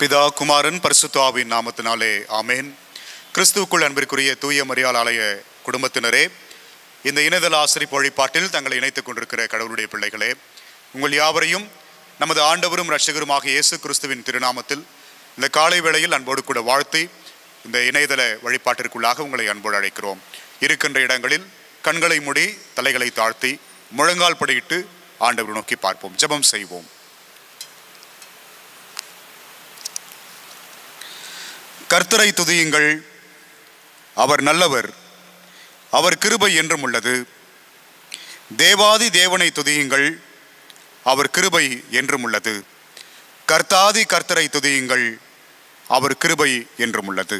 பிதா குமாரன் பரிசுத்தாவின் நாமத்தினாலே ஆமேன் கிறிஸ்துவுக்குள் அன்பிற்குரிய தூய மரியாள் ஆலய குடும்பத்தினரே இந்த இணையதள ஆசிரிப்பு வழிபாட்டில் தங்களை இணைத்துக் கொண்டிருக்கிற கடவுளுடைய பிள்ளைகளே உங்கள் யாவரையும் நமது ஆண்டவரும் இரட்சகருமாக இயேசு கிறிஸ்துவின் திருநாமத்தில் இந்த காலை வேளையில் அன்போடு கூட வாழ்த்தி இந்த இணையதள வழிபாட்டிற்குள்ளாக உங்களை அன்போடு அழைக்கிறோம் இருக்கின்ற இடங்களில் கண்களை மூடி தலைகளை தாழ்த்தி முழங்கால் படியிட்டு ஆண்டவர் நோக்கி பார்ப்போம் ஜெபம் செய்வோம் கர்த்தரை துதியுங்கள் அவர் நல்லவர் அவர் கிருபை என்றும் உள்ளது தேவாதி தேவனை துதியுங்கள் அவர் கிருபை என்றும் உள்ளது கர்த்தாதி கர்த்தரை துதியுங்கள் அவர் கிருபை என்றும் உள்ளது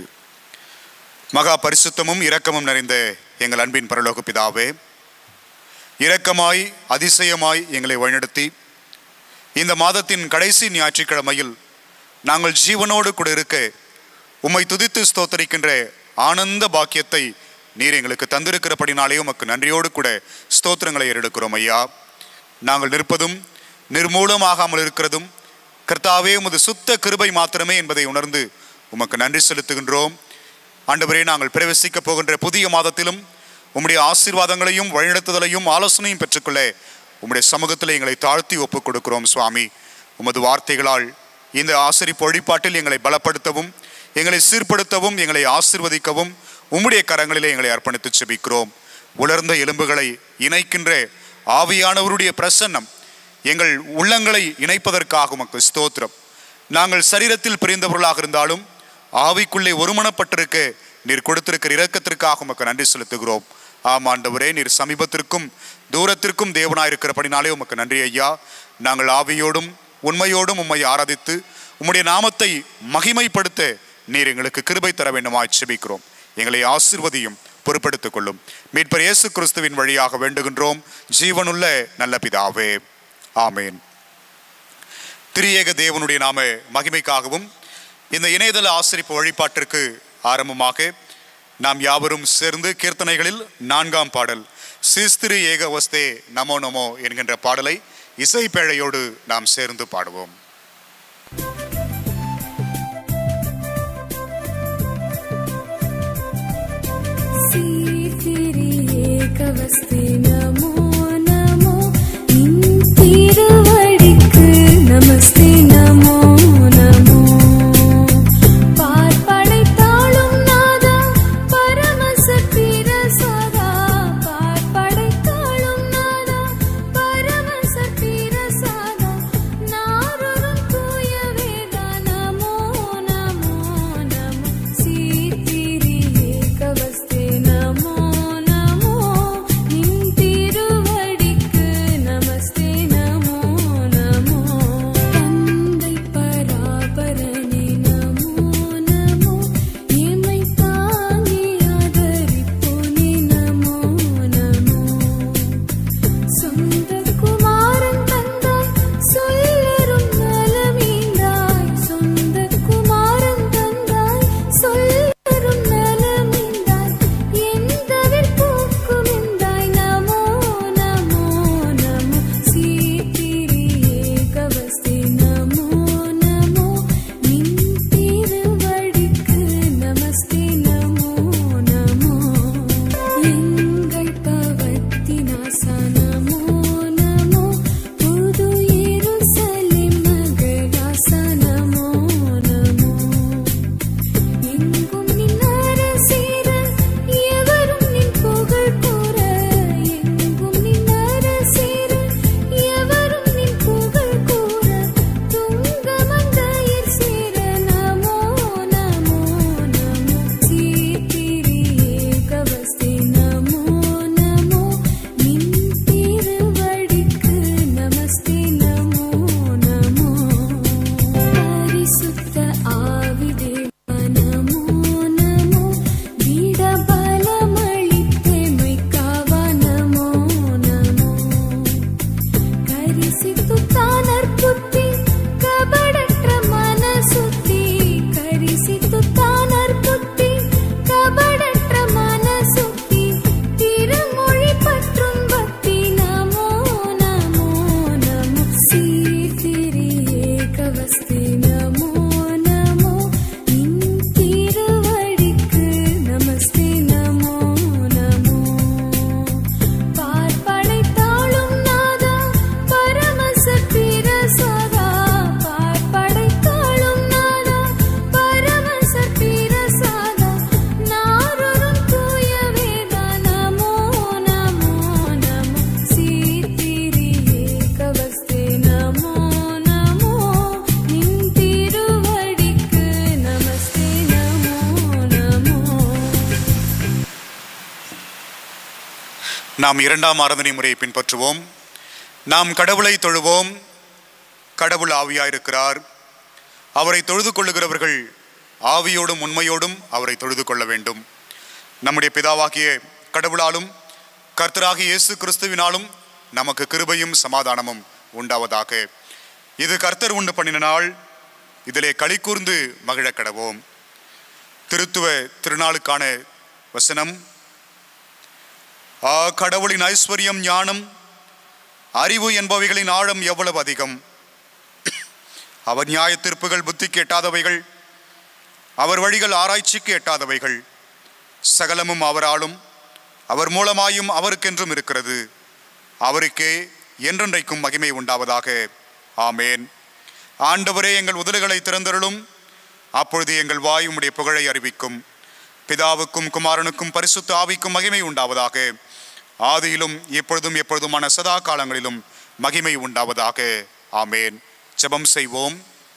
மகா பரிசுத்தமும் இரக்கமும் நிறைந்த எங்கள் அன்பின் பரலோக பிதாவே இரக்கமாய் அதிசயமாய் எங்களை வழிநடத்தி இந்த மாதத்தின் கடைசி ஞாயிற்றுக்கிழமையில் நாங்கள் ஜீவனோடு கூட இருக்க உம்மை துதித்து ஸ்தோத்தரிக்கின்ற ஆனந்த பாக்கியத்தை நீர் எங்களுக்கு தந்திருக்கிறபடினாலே உமக்கு நன்றியோடு கூட ஸ்தோத்திரங்களை ஏறெடுக்கிறோம் ஐயா நாங்கள் நிற்பதும் நிர்மூலமாகாமல் இருக்கிறதும் கர்த்தாவே உமது சுத்த கிருபை மாத்திரமே என்பதை உணர்ந்து உமக்கு நன்றி செலுத்துகின்றோம் ஆண்டவரே நாங்கள் பிரவேசிக்க போகின்ற புதிய மாதத்திலும் உம்முடைய ஆசீர்வாதங்களையும் வழிநடத்துதலையும் ஆலோசனையும் பெற்றுக்கொள்ள உம்முடைய சமூகத்தில் எங்களை தாழ்த்தி ஒப்புக் கொடுக்கிறோம் சுவாமி உமது வார்த்தைகளால் இந்த ஆசிரிப்பு வழிபாட்டில் எங்களை பலப்படுத்தவும் எங்களை சீர்படுத்தவும் எங்களை ஆசிர்வதிக்கவும் உம்முடைய கரங்களிலே எங்களை அர்ப்பணித்து செபிக்கிறோம் உலர்ந்த எலும்புகளை இணைக்கின்ற ஆவியானவருடைய பிரசன்னம் எங்கள் உள்ளங்களை இணைப்பதற்காக உமக்கு ஸ்தோத்திரம் நாங்கள் சரீரத்தில் பிரிந்தவர்களாக இருந்தாலும் ஆவிக்குள்ளே ஒருமனப்பட்டிருக்க நீர் கொடுத்திருக்கிற இரக்கத்திற்காக உமக்கு நன்றி செலுத்துகிறோம் ஆம் ஆண்டவரே நீர் சமீபத்திற்கும் தூரத்திற்கும் தேவனாயிருக்கிறபடினாலே உமக்கு நன்றி ஐயா நாங்கள் ஆவியோடும் உண்மையோடும் உம்மை ஆராதித்து உம்முடைய நாமத்தை மகிமைப்படுத்த நீர் எங்களுக்கு கிருபை தர வேண்டுமாய் செபிக்கிறோம் எங்களை ஆசிர்வதியும் பொறுப்படுத்திக் கொள்ளும் மீட்பர் இயேசு கிறிஸ்துவின் வழியாக வேண்டுகின்றோம் ஜீவனுள்ள நல்ல பிதாவே ஆமேன் திரியேக தேவனுடைய நாம மகிமைக்காகவும் இந்த இணையதள ஆசிரிப்பு வழிபாட்டிற்கு ஆரம்பமாக நாம் யாவரும் சேர்ந்து கீர்த்தனைகளில் நான்காம் பாடல் சிஸ்திரு ஏக வஸ்தே நமோ நமோ என்கின்ற பாடலை இசைப்பேழையோடு நாம் சேர்ந்து பாடுவோம் சீர்திரியேகவஸ்தே நமோ நமோ நின் திருவடிக்கு நமஸ்தே நமோ நமோ பார்ப்படைத்தாளும் நாதா பரமசக்தி ரசதா பார்ப்படைத்தாளும் நாதா பரமசக்தி ரசதா நாரொரு நாம் இரண்டாம் ஆராதனை முறையை பின்பற்றுவோம் நாம் கடவுளை தொழுவோம் கடவுள் ஆவியாயிருக்கிறார் அவரை தொழுது கொள்ளுகிறவர்கள் ஆவியோடும் உண்மையோடும் அவரை தொழுது கொள்ள வேண்டும் நம்முடைய பிதாவாகிய கடவுளாலும் கர்த்தராகிய இயேசு கிறிஸ்துவினாலும் நமக்கு கிருபையும் சமாதானமும் உண்டாவதாக இது கர்த்தர் உண்டு பண்ணின நாள் இதிலே களி கூர்ந்து மகிழக் கடவோம் திருத்துவ திருநாளுக்கான வசனம் ஆ கடவுளின் ஐஸ்வர்யம் ஞானம் அறிவு என்பவைகளின் ஆழம் எவ்வளவு அதிகம் அவர் நியாய தீர்ப்புகள் புத்திக்கு எட்டாதவைகள் அவர் வழிகள் ஆராய்ச்சிக்கு எட்டாதவைகள் சகலமும் அவராலும் அவர் மூலமாயும் அவருக்கென்றும் இருக்கிறது அவருக்கே என்றென்றைக்கும் மகிமை உண்டாவதாக ஆமேன் ஆண்டவரே எங்கள் உதடுகளை திறந்தருளும் அப்பொழுது எங்கள் வாய் உம்முடைய புகழை அறிவிக்கும் பிதாவுக்கும் குமாரனுக்கும் பரிசுத்த ஆவிக்கும் மகிமை உண்டாவதாக ஆதியிலும் இப்பொழுதும் எப்பொழுதுமான சதா காலங்களிலும் மகிமை உண்டாவதாக ஆமேன் ஜெபம் செய்வோம்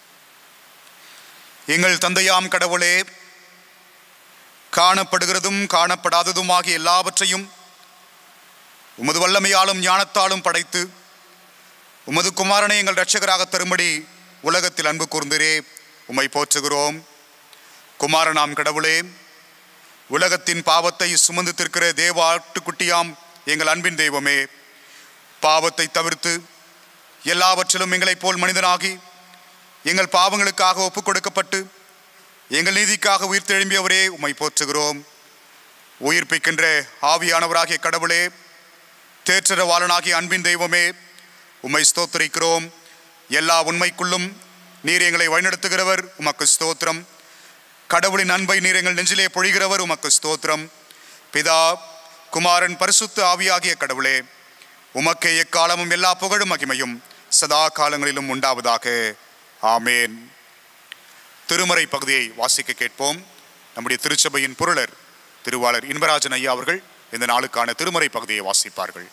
எங்கள் தந்தையாம் கடவுளே காணப்படுகிறதும் காணப்படாததுமாகிய எல்லாவற்றையும் உமது வல்லமையாலும் ஞானத்தாலும் படைத்து உமது குமாரனை எங்கள் இரட்சகராக தரும்படி உலகத்தில் அன்பு கூர்ந்தரே உம்மை போற்றுகிறோம் குமாரனாம் கடவுளே உலகத்தின் பாவத்தை சுமந்து திருக்கிற தேவ ஆட்டுக்குட்டியாம் எங்கள் அன்பின் தெய்வமே பாவத்தை தவிர்த்து எல்லாவற்றிலும் எங்களைப் போல் மனிதனாகி எங்கள் பாவங்களுக்காக ஒப்புக் கொடுக்கப்பட்டு எங்கள் நீதிக்காக உயிர்த்தெழும்பியவரே உம்மை போற்றுகிறோம் உயிர்ப்பிக்கின்ற ஆவியானவராகிய கடவுளே தேற்றரவாளனாகிய அன்பின் தெய்வமே உம்மை ஸ்தோத்திரிக்கிறோம் எல்லா உண்மைக்குள்ளும் நீர் எங்களை வழிநடத்துகிறவர் உமக்கு ஸ்தோத்திரம் கடவுளின் அன்பை நீர் எங்கள் நெஞ்சிலே பொழிகிறவர் உமக்கு ஸ்தோத்திரம் பிதா குமாரன் பரிசுத்த ஆவியாகிய கடவுளே உமக்கே எக்காலமும் எல்லா புகழும் மகிமையும் சதா காலங்களிலும் உண்டாவதாக ஆமேன் திருமறை பகுதியை வாசிக்க கேட்போம் நம்முடைய திருச்சபையின் பொருளர் திருவாளர் இன்பராஜன் ஐயா அவர்கள் இந்த நாளுக்கான திருமறை பகுதியை வாசிப்பார்கள்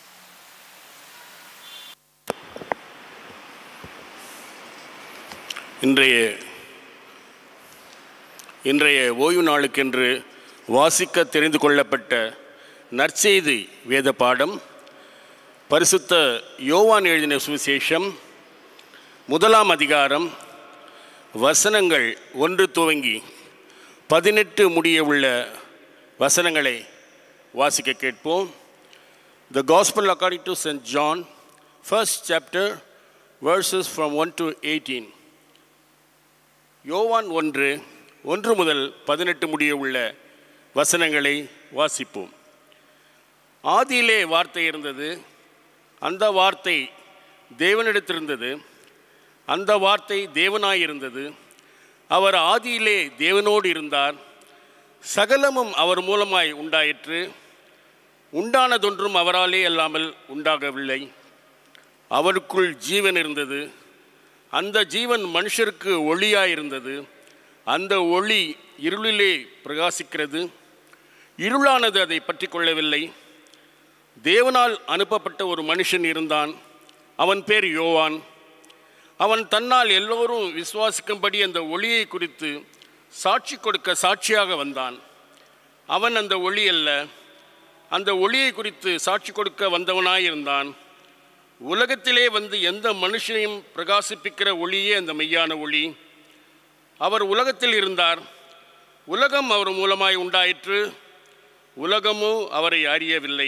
இன்றைய இன்றைய ஓய்வு நாளுக்கென்று வாசிக்க தெரிந்து கொள்ளப்பட்ட நற்செய்தி வேத பாடம் பரிசுத்த யோவான் எழுதின சுவிசேஷம் முதலாம் அதிகாரம் வசனங்கள் ஒன்று துவங்கி பதினெட்டு முடிய உள்ள வசனங்களை வாசிக்க கேட்போம் The Gospel according to St. John, first chapter, verses from 1 to 18. யோவான் ஒன்று ஒன்று முதல் பதினெட்டு முடிய உள்ள வசனங்களை வாசிப்போம் ஆதியிலே வார்த்தை இருந்தது அந்த வார்த்தை தேவனிடத்திருந்தது அந்த வார்த்தை தேவனாயிருந்தது அவர் ஆதியிலே தேவனோடு இருந்தார் சகலமும் அவர் மூலமாய் உண்டாயிற்று உண்டானதொன்றும் அவராலே அல்லாமல் உண்டாகவில்லை அவருக்குள் ஜீவன் இருந்தது அந்த ஜீவன் மனுஷருக்கு ஒளியாயிருந்தது அந்த ஒளி இருளிலே பிரகாசிக்கிறது இருளானது அதை பற்றி கொள்ளவில்லை தேவனால் அனுப்பப்பட்ட ஒரு மனுஷன் இருந்தான் அவன் பேர் யோவான் அவன் தன்னால் எல்லோரும் விசுவாசிக்கும்படி அந்த ஒளியை குறித்து சாட்சி கொடுக்க சாட்சியாக வந்தான் அவன் அந்த ஒளி அல்ல அந்த ஒளியை குறித்து சாட்சி கொடுக்க வந்தவனாயிருந்தான் உலகத்திலே வந்து எந்த மனுஷனையும் பிரகாசிப்பிக்கிற ஒளியே அந்த மெய்யான ஒளி அவர் உலகத்தில் இருந்தார் உலகம் அவர் மூலமாய் உண்டாயிற்று உலகமோ அவரை அறியவில்லை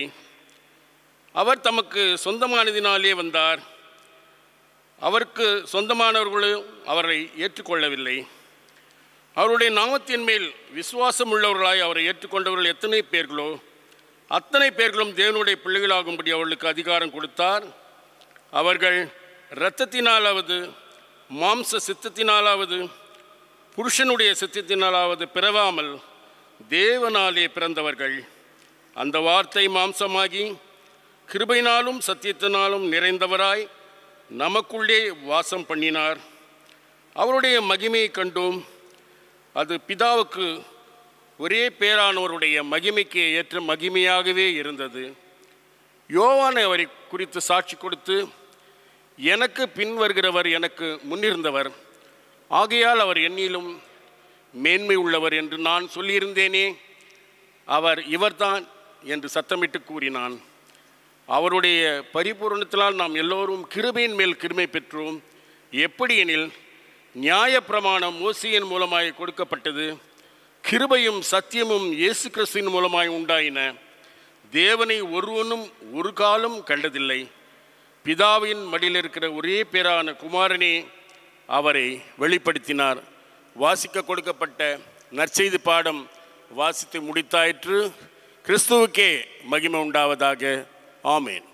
அவர் தமக்கு சொந்தமானதினாலே வந்தார் அவருக்கு சொந்தமானவர்களும் அவரை ஏற்றுக்கொள்ளவில்லை அவருடைய நாமத்தின் மேல் விசுவாசம் உள்ளவர்களாய் அவரை ஏற்றுக்கொண்டவர்கள் எத்தனை பேர்களோ அத்தனை பேர்களும் தேவனுடைய பிள்ளைகளாகும்படி அவர்களுக்கு அதிகாரம் கொடுத்தார் அவர்கள் இரத்தத்தினாலாவது மாம்ச சித்தத்தினாலாவது புருஷனுடைய சித்தத்தினாலாவது பிறவாமல் தேவனாலே பிறந்தவர்கள் அந்த வார்த்தை மாம்சமாகி கிருபையினாலும் சத்தியத்தினாலும் நிறைந்தவராய் நமக்குள்ளே வாசம் பண்ணினார் அவருடைய மகிமையை கண்டோம் அது பிதாவுக்கு ஒரே பேரானவருடைய மகிமைக்கு ஏற்ற மகிமையாகவே இருந்தது யோவானை அவரை குறித்து சாட்சி கொடுத்து எனக்கு பின் வருகிறவர் எனக்கு முன்னிருந்தவர் ஆகையால் அவர் என்னிலும் மேன்மை உள்ளவர் என்று நான் சொல்லியிருந்தேனே அவர் இவர்தான் என்று சத்தமிட்டு கூறினான் அவருடைய பரிபூரணத்தினால் நாம் எல்லோரும் கிருபையின் மேல் கிருமை பெற்றோம் எப்படி எனில் நியாயப்பிரமாணம் மோசியின் மூலமாய் கொடுக்கப்பட்டது கிருபையும் சத்தியமும் இயேசு கிறிஸ்துவின் மூலமாய் உண்டாயின தேவனை ஒருவனும் ஒரு காலம் கண்டதில்லை பிதாவின் மடியில் இருக்கிற ஒரே பேரான குமாரனே அவரை வெளிப்படுத்தினார் வாசிக்க கொடுக்கப்பட்ட நற்செய்தி பாடம் வாசித்து முடித்தாயிற்று கிறிஸ்துவுக்கே மகிமை உண்டாவதாக ஆமேன்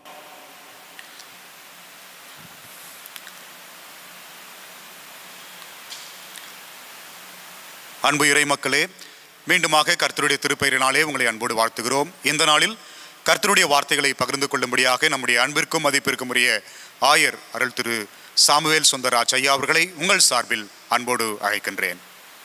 அன்பு இறை மக்களே மீண்டுமாக கர்த்தருடைய திருப்பெயரினாலே உங்களை அன்போடு வாழ்த்துகிறோம் இந்த நாளில் கர்த்தருடைய வார்த்தைகளை பகிர்ந்து கொள்ளும்படியாக நம்முடைய அன்பிற்கும் மதிப்பிற்கும் உரிய ஆயர் அருள் திரு சாமுவேல் சுந்தராஜ் ஐயா அவர்களை உங்கள் சார்பில் அன்போடு அழைக்கின்றேன்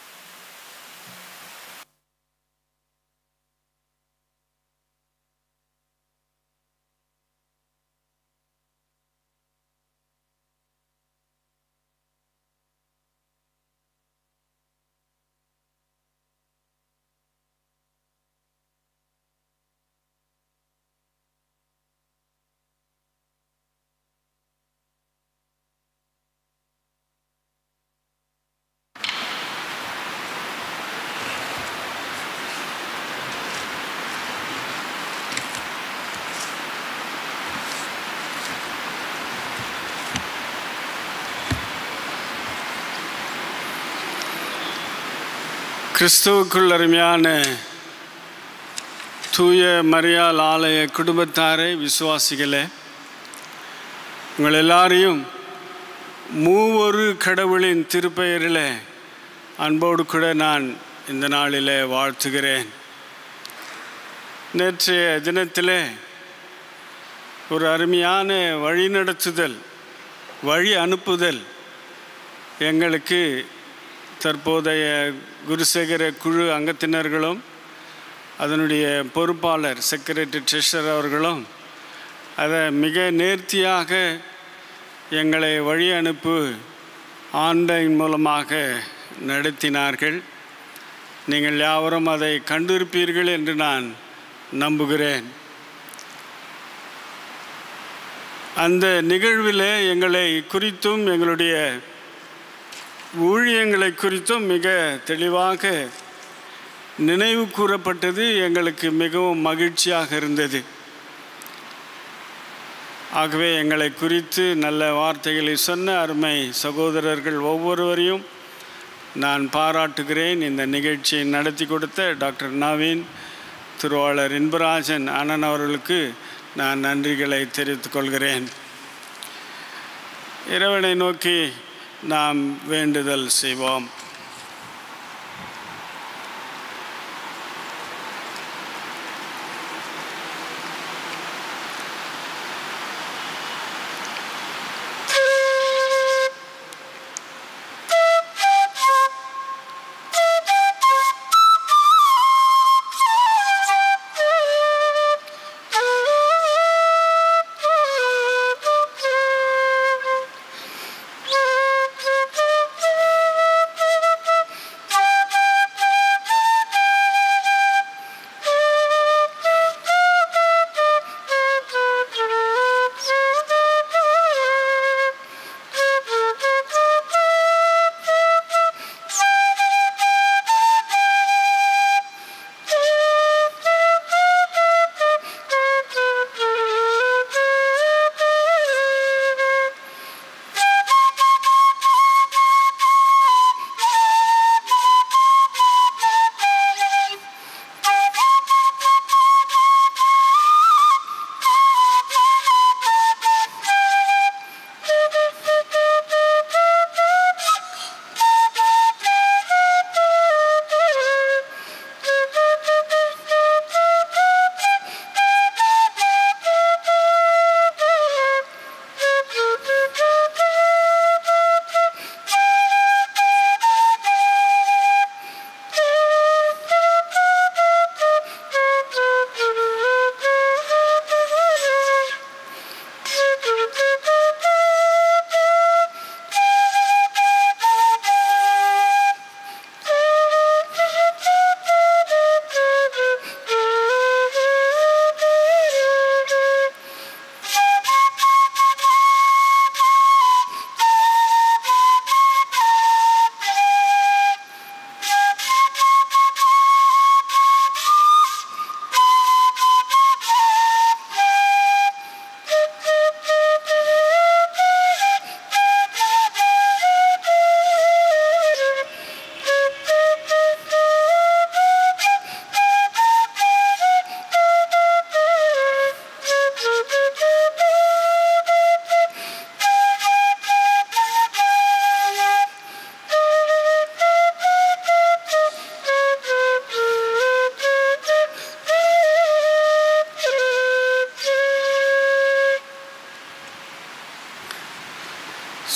கிறிஸ்துவுக்குள் அருமையான தூய மரியாள் ஆலய குடும்பத்தாரை விசுவாசிகளே உங்கள் எல்லாரையும் மூவொரு கடவுளின் திருப்பெயரில் அன்போடு கூட நான் இந்த நாளில் வாழ்த்துகிறேன் நேற்றைய தினத்தில் ஒரு அருமையான வழிநடத்துதல் வழி அனுப்புதல் எங்களுக்கு தற்போதைய குருசேகர குழு அங்கத்தினர்களும் அதனுடைய பொறுப்பாளர் செக்ரட்டரி ட்ரெஷர் அவர்களும் அதை மிக நேர்த்தியாக எங்களை வழி அனுப்பு ஆன்லைன் மூலமாக நடத்தினார்கள் நீங்கள் யாவரும் அதை கண்டிருப்பீர்கள் என்று நான் நம்புகிறேன் அந்த நிகழ்வில் எங்களை குறித்தும் எங்களுடைய ஊழியங்களை குறித்தும் மிக தெளிவாக நினைவு கூறப்பட்டது எங்களுக்கு மிகவும் மகிழ்ச்சியாக இருந்தது ஆகவே எங்களை குறித்து நல்ல வார்த்தைகளை சொன்ன அருமை சகோதரர்கள் ஒவ்வொருவரையும் நான் பாராட்டுகிறேன் இந்த நிகழ்ச்சியை நடத்தி கொடுத்த டாக்டர் நவீன் திருவாளர் இன்பராஜன் அண்ணன் அவர்களுக்கு நான் நன்றிகளை தெரிவித்துக் கொள்கிறேன் இறைவனை நோக்கி நாம் வேண்டுதல் செய்வோம் Thank you.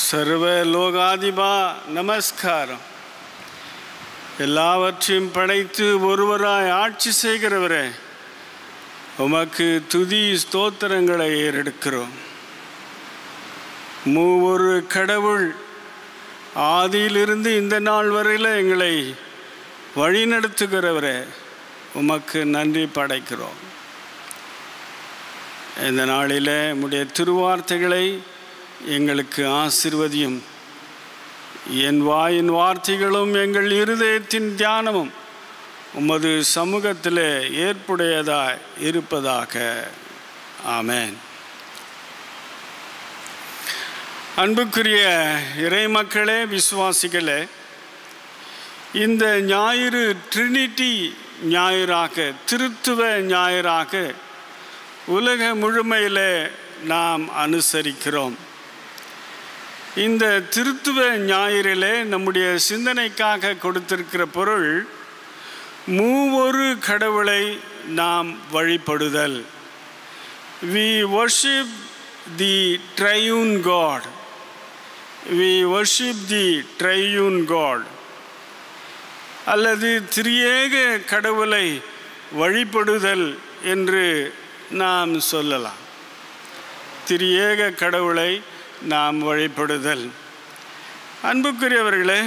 சர்வ லோகாதிபா நமஸ்காரம் எல்லாவற்றையும் படைத்து ஒருவராய் ஆட்சி செய்கிறவரே உமக்கு துதி ஸ்தோத்திரங்களை ஏறெடுக்கிறோம் மூவொரு கடவுள் ஆதியிலிருந்து இந்த நாள் வரையில் எங்களை வழிநடத்துகிறவரே உமக்கு நன்றி படைக்கிறோம் இந்த நாளில் உம்முடைய திருவார்த்தைகளை எங்களுக்கு ஆசிர்வதியும் என் வாயின் வார்த்தைகளும் எங்கள் இருதயத்தின் தியானமும் உமது சமூகத்தில் ஏற்புடையதாய் இருப்பதாக ஆமென் அன்புக்குரிய இறைமக்களே விசுவாசிகளே இந்த ஞாயிறு ட்ரினிட்டி ஞாயிறாக திருத்துவ ஞாயிறாக உலக முழுமையில் நாம் அனுசரிக்கிறோம் இந்த திருத்துவ ஞாயிறிலே நம்முடைய சிந்தனைக்காக கொடுத்திருக்கிற பொருள் மூவொரு கடவுளை நாம் வழிபடுதல் we worship the triune God we worship the triune God அல்லது திரியேக கடவுளை வழிபடுதல் என்று நாம் சொல்லலாம் திரியேக கடவுளை நாம் வழிபடுதல் அன்புக்குரியவர்களே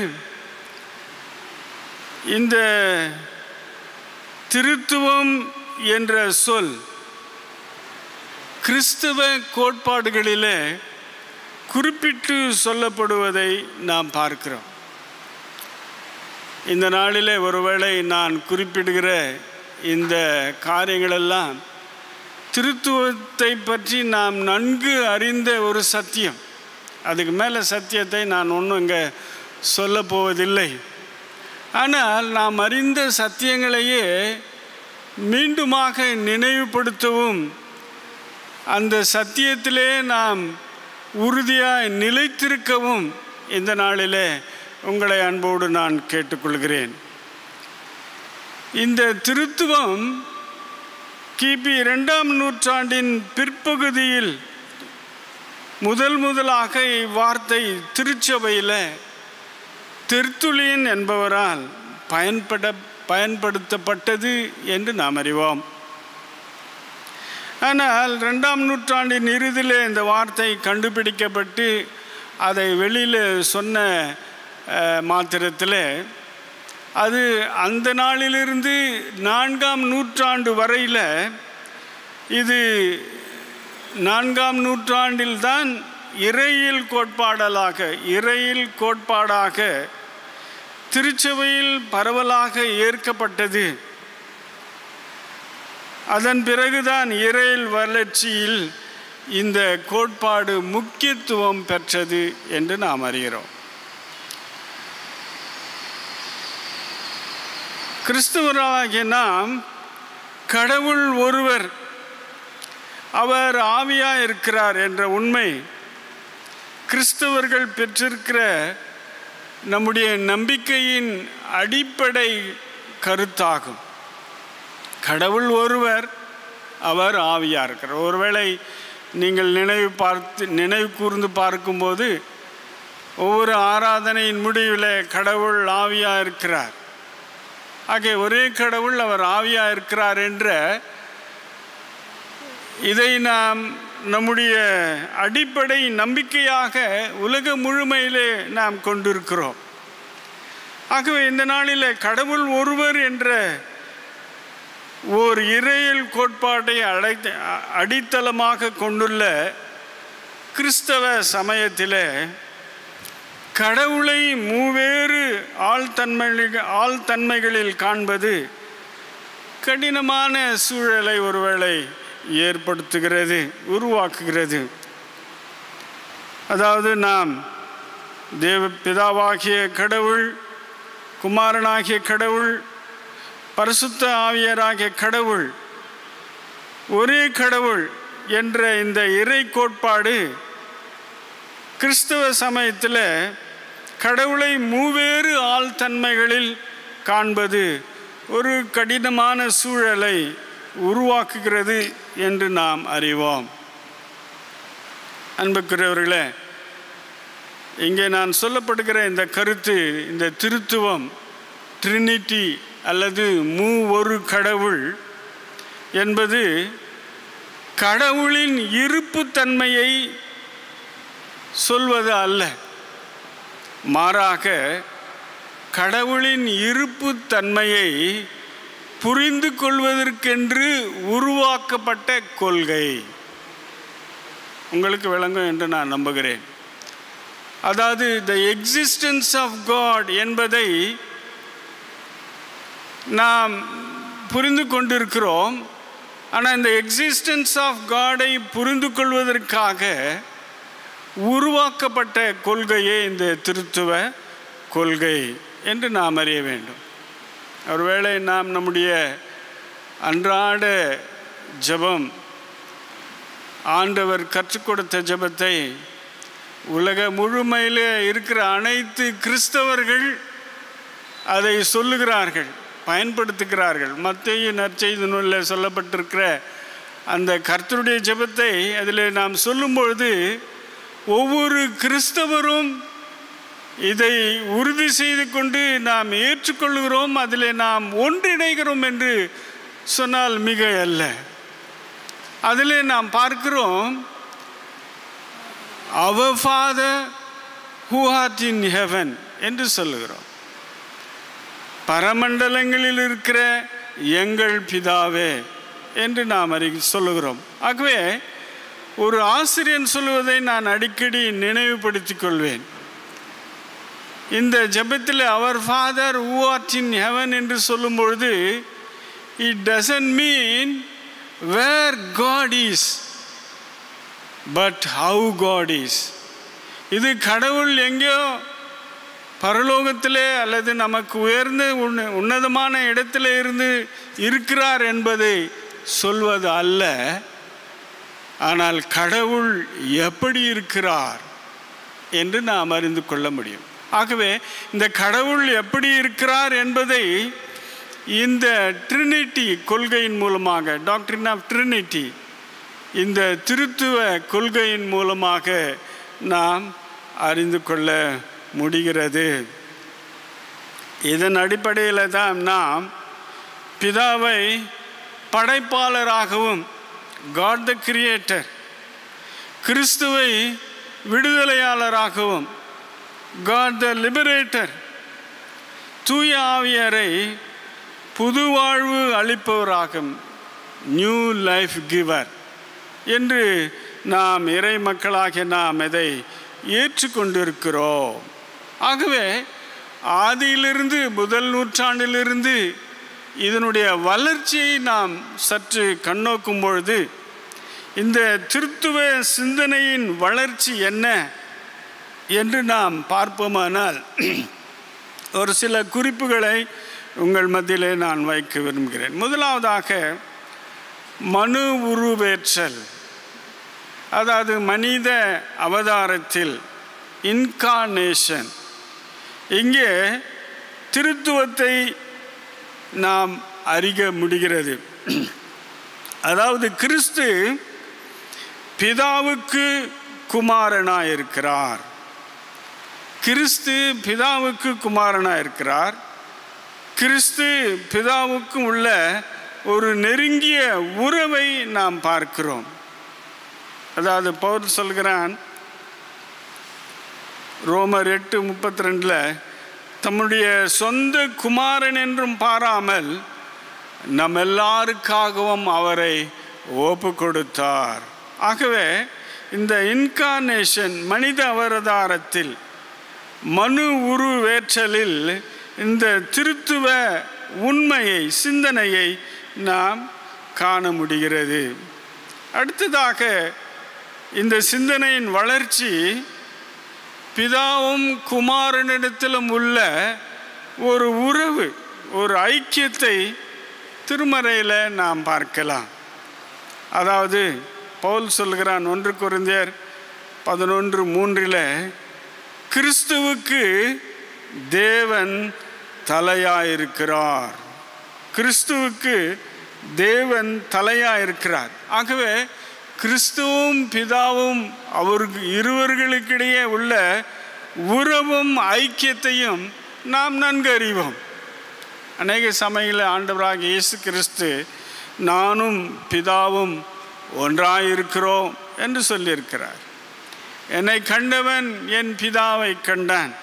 இந்த திருத்துவம் என்ற சொல் கிறிஸ்தவ கோட்பாடுகளிலே குறிப்பிட்டு சொல்லப்படுவதை நாம் பார்க்கிறோம் இந்த நாளிலே ஒருவேளை நான் குறிப்பிடுகிற இந்த காரியங்களெல்லாம் திருத்துவத்தை பற்றி நாம் நன்கு அறிந்த ஒரு சத்தியம் அதுக்கு மேலே சத்தியத்தை நான் ஒன்றும் இங்கே சொல்ல போவதில்லை ஆனால் நாம் அறிந்த சத்தியங்களையே மீண்டுமாக நினைவுபடுத்தவும் அந்த சத்தியத்திலே நாம் உறுதியாய் நிலைத்திருக்கவும் இந்த நாளிலே உங்களை அன்போடு நான் கேட்டுக்கொள்கிறேன் இந்த திருத்துவம் கிபி இரண்டாம் நூற்றாண்டின் பிற்பகுதியில் முதல் முதலாக இவ்வார்த்தை திருச்சபையில் தெர்த்துலியன் என்பவரால் பயன்பட பயன்படுத்தப்பட்டது என்று நாம் அறிவோம் ஆனால் ரெண்டாம் நூற்றாண்டின் இறுதியில் இந்த வார்த்தை கண்டுபிடிக்கப்பட்டு அதை வெளியில் சொன்ன அஹ், மாத்திரத்தில் அது அந்த நாளிலிருந்து நான்காம் நூற்றாண்டு வரையில் இது நான்காம் நூற்றாண்டில்தான் இறையில் கோட்பாடலாக இறையில் கோட்பாடாக திருச்சபையில் பரவலாக ஏற்கப்பட்டது அதன் பிறகுதான் இறையில் வளர்ச்சியில் இந்த கோட்பாடு முக்கியத்துவம் பெற்றது என்று நாம் அறிகிறோம் கிறிஸ்துவராகிய நாம் கடவுள் ஒருவர் அவர் ஆவியாக இருக்கிறார் என்ற உண்மை கிறிஸ்தவர்கள் பெற்றிருக்கிற நம்முடைய நம்பிக்கையின் அடிப்படை கருத்தாகும் கடவுள் ஒருவர் அவர் ஆவியாக இருக்கிறார் ஒருவேளை நீங்கள் நினைவு பார்த்து நினைவு கூர்ந்து பார்க்கும்போது ஒவ்வொரு ஆராதனையின் முடிவில் கடவுள் ஆவியாக இருக்கிறார் ஆகிய ஒரே கடவுள் அவர் ஆவியாக இருக்கிறார் என்ற இதை நாம் நம்முடைய அடிப்படை நம்பிக்கையாக உலக முழுமையிலே நாம் கொண்டிருக்கிறோம் ஆகவே இந்த நாளில் கடவுள் ஒருவர் என்ற ஓர் இறையல் கோட்பாட்டை அடைத்த அடித்தளமாக கொண்டுள்ள கிறிஸ்தவ சமயத்தில் கடவுளை மூவேறு ஆழ்தன்மை ஆழ்தன்மைகளில் காண்பது கடினமான சூழலை ஒருவேளை ஏற்படுத்துகிறது உருவாக்குகிறது அதாவது நாம் தேவ பிதாவாகிய கடவுள் குமாரனாகிய கடவுள் பரிசுத்த ஆவியராகிய கடவுள் ஒரே கடவுள் என்ற இந்த இறை கோட்பாடு கிறிஸ்தவ சமயத்தில் கடவுளை மூவேறு ஆழ்தன்மைகளில் காண்பது ஒரு கடினமான சூழலை உருவாக்குகிறது என்று நாம் அறிவோம் அன்புக்குரியவர்களே இங்கே நான் சொல்லப்படுகிற இந்த கருத்து இந்த திருத்துவம் ட்ரினிட்டி அல்லது மூ ஒரு கடவுள் என்பது கடவுளின் இருப்புத்தன்மையை சொல்வது அல்ல மாறாக கடவுளின் இருப்புத்தன்மையை புரிந்து கொள்வதற்கென்று உருவாக்கப்பட்ட கொள்கை உங்களுக்கு விளங்கும் என்று நான் நம்புகிறேன் அதாவது த எக்ஸிஸ்டன்ஸ் ஆஃப் காட் என்பதை நாம் புரிந்து கொண்டிருக்கிறோம் ஆனால் இந்த எக்ஸிஸ்டன்ஸ் ஆஃப் காடை புரிந்து கொள்வதற்காக உருவாக்கப்பட்ட கொள்கையே இந்த திருத்துவ கொள்கை என்று நாம் அறிய வேண்டும் ஒருவேளை நாம் நம்முடைய அன்றாட ஜெபம் ஆண்டவர் கற்றுக் கொடுத்த ஜெபத்தை உலக முழுமையில் இருக்கிற அனைத்து கிறிஸ்தவர்கள் அதை சொல்லுகிறார்கள் பயன்படுத்துகிறார்கள் மத்திய நற்செய்தி நூலில் சொல்லப்பட்டிருக்கிற அந்த கர்த்தருடைய ஜெபத்தை அதில் நாம் சொல்லும்பொழுது ஒவ்வொரு கிறிஸ்தவரும் இதை உறுதி செய்து கொண்டு நாம் ஏற்றுக்கொள்கிறோம் அதில் நாம் ஒன்றிணைகிறோம் என்று சொன்னால் மிக அல்ல அதில் நாம் பார்க்கிறோம் அவர் father who art in heaven என்று சொல்லுகிறோம் பரமண்டலங்களில் இருக்கிற எங்கள் பிதாவே என்று நாம் அறி சொல்லுகிறோம் ஆகவே ஒரு ஆசிரியன் சொல்லுவதை நான் அடிக்கடி நினைவுபடுத்திக் கொள்வேன் இந்த ஜெபத்தில் அவர் father who art in heaven என்று சொல்லும் பொழுது it doesn't mean where God is but how God is இது கடவுள் எங்கேயோ பரலோகத்திலே அல்லது நமக்கு உயர்ந்த உன்ன உன்னதமான இடத்துல இருந்து இருக்கிறார் என்பதை சொல்வது அல்ல ஆனால் கடவுள் எப்படி இருக்கிறார் என்று நாம் அறிந்து கொள்ள முடியும் ஆகவே இந்த கடவுள் எப்படி இருக்கிறார் என்பதை இந்த ட்ரினிட்டி கொள்கையின் மூலமாக டாக்டரின் ஆஃப் ட்ரினிட்டி இந்த திருத்துவ கொள்கையின் மூலமாக நாம் அறிந்து கொள்ள முடிகிறது இதன் அடிப்படையில் தான் நாம் பிதாவை படைப்பாளராகவும் காட் த கிரியேட்டர் கிறிஸ்துவை விடுதலையாளராகவும் காட் த லிபரேட்டர் தூய ஆவியரை புது வாழ்வு அளிப்பவராகும் நியூ லைஃப் கிவர் என்று நாம் இறை மக்களாகிய நாம் இதை ஏற்றுக்கொண்டிருக்கிறோம் ஆகவே ஆதியிலிருந்து முதல் நூற்றாண்டிலிருந்து இதனுடைய வளர்ச்சியை நாம் சற்று கண்ணோக்கும் பொழுது இந்த திருத்துவ சிந்தனையின் வளர்ச்சி என்ன என்று நாம் பார்ப்போமானால் ஒரு சில குறிப்புகளை உங்கள் மத்தியிலே நான் வைக்க விரும்புகிறேன் முதலாவதாக மனு உருவேற்றல் அதாவது மனித அவதாரத்தில் இன்கார்னேஷன் இங்கே திருத்துவத்தை நாம் அறிக முடிகிறது அதாவது கிறிஸ்து பிதாவுக்கு குமாரனாக இருக்கிறார் கிறிஸ்து பிதாவுக்கு குமாரனாக இருக்கிறார் கிறிஸ்து பிதாவுக்கும் உள்ள ஒரு நெருங்கிய உறவை நாம் பார்க்கிறோம் அதாவது பவுல் சொல்கிறான் ரோமர் எட்டு முப்பத்தி ரெண்டில் தம்முடைய சொந்த குமாரன் என்றும் பாராமல் நம் எல்லாருக்காகவும் அவரை ஒப்பு கொடுத்தார் ஆகவே இந்த இன்கார்னேஷன் மனித அவதாரத்தில் மனு உருவேற்றலில் இந்த திருத்துவ உண்மையை சிந்தனையை நாம் காண முடிகிறது அடுத்ததாக இந்த சிந்தனையின் வளர்ச்சி பிதாவும் குமாரனிடத்திலும் உள்ள ஒரு உறவு ஒரு ஐக்கியத்தை திருமறையில் நாம் பார்க்கலாம் அதாவது பவுல் சொல்கிறான் ஒன்று குருந்தியர் பதினொன்று மூன்றில் கிறிஸ்துவுக்கு தேவன் தலையாயிருக்கிறார் கிறிஸ்துவுக்கு தேவன் தலையாயிருக்கிறார் ஆகவே கிறிஸ்துவும் பிதாவும் அவருக்கு இருவர்களுக்கிடையே உள்ள உறவும் ஐக்கியத்தையும் நாம் நன்கு அறிவோம் அநேக சமயங்களில் ஆண்டவராக இயேசு கிறிஸ்து நானும் பிதாவும் ஒன்றாயிருக்கிறோம் என்று சொல்லியிருக்கிறார் என்னை கண்டவன் என் பிதாவை கண்டான்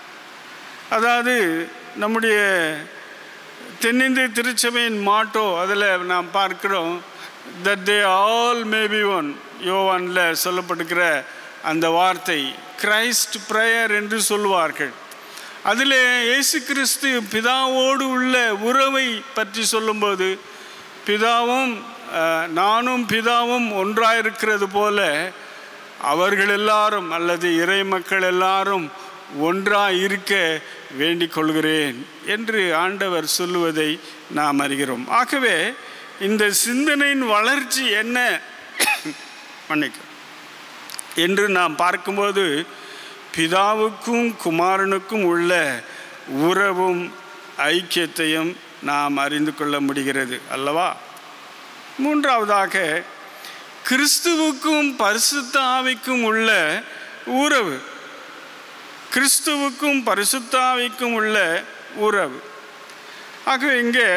அதாவது நம்முடைய தென்னிந்திய திருச்சபையின் மாட்டோ அதில் நாம் பார்க்கிறோம் that they all may be one யோவானில் சொல்லப்படுகிற அந்த வார்த்தை கிரைஸ்ட் ப்ரேயர் என்று சொல்லுவார்கள் அதில் இயேசு கிறிஸ்து பிதாவோடு உள்ள உறவை பற்றி சொல்லும்போது பிதாவும் அஹ், நானும் பிதாவும் ஒன்றாயிருக்கிறது போல அவர்கள் எல்லாரும் அல்லது இறை மக்கள் எல்லாரும் ஒன்றாக இருக்க வேண்டிக் கொள்கிறேன் என்று ஆண்டவர் சொல்லுவதை நாம் அறிகிறோம் ஆகவே இந்த சிந்தனையின் வளர்ச்சி என்ன மன்னிக்க என்று நாம் பார்க்கும்போது பிதாவுக்கும் குமாரனுக்கும் உள்ள உறவும் ஐக்கியத்தையும் நாம் அறிந்து கொள்ள முடிகிறது அல்லவா மூன்றாவதாக கிறிஸ்துவுக்கும் பரிசுத்த ஆவிக்கும் உள்ள உறவு கிறிஸ்துவுக்கும் பரிசுத்த ஆவிக்கும் உள்ள உறவு ஆகவே இங்கே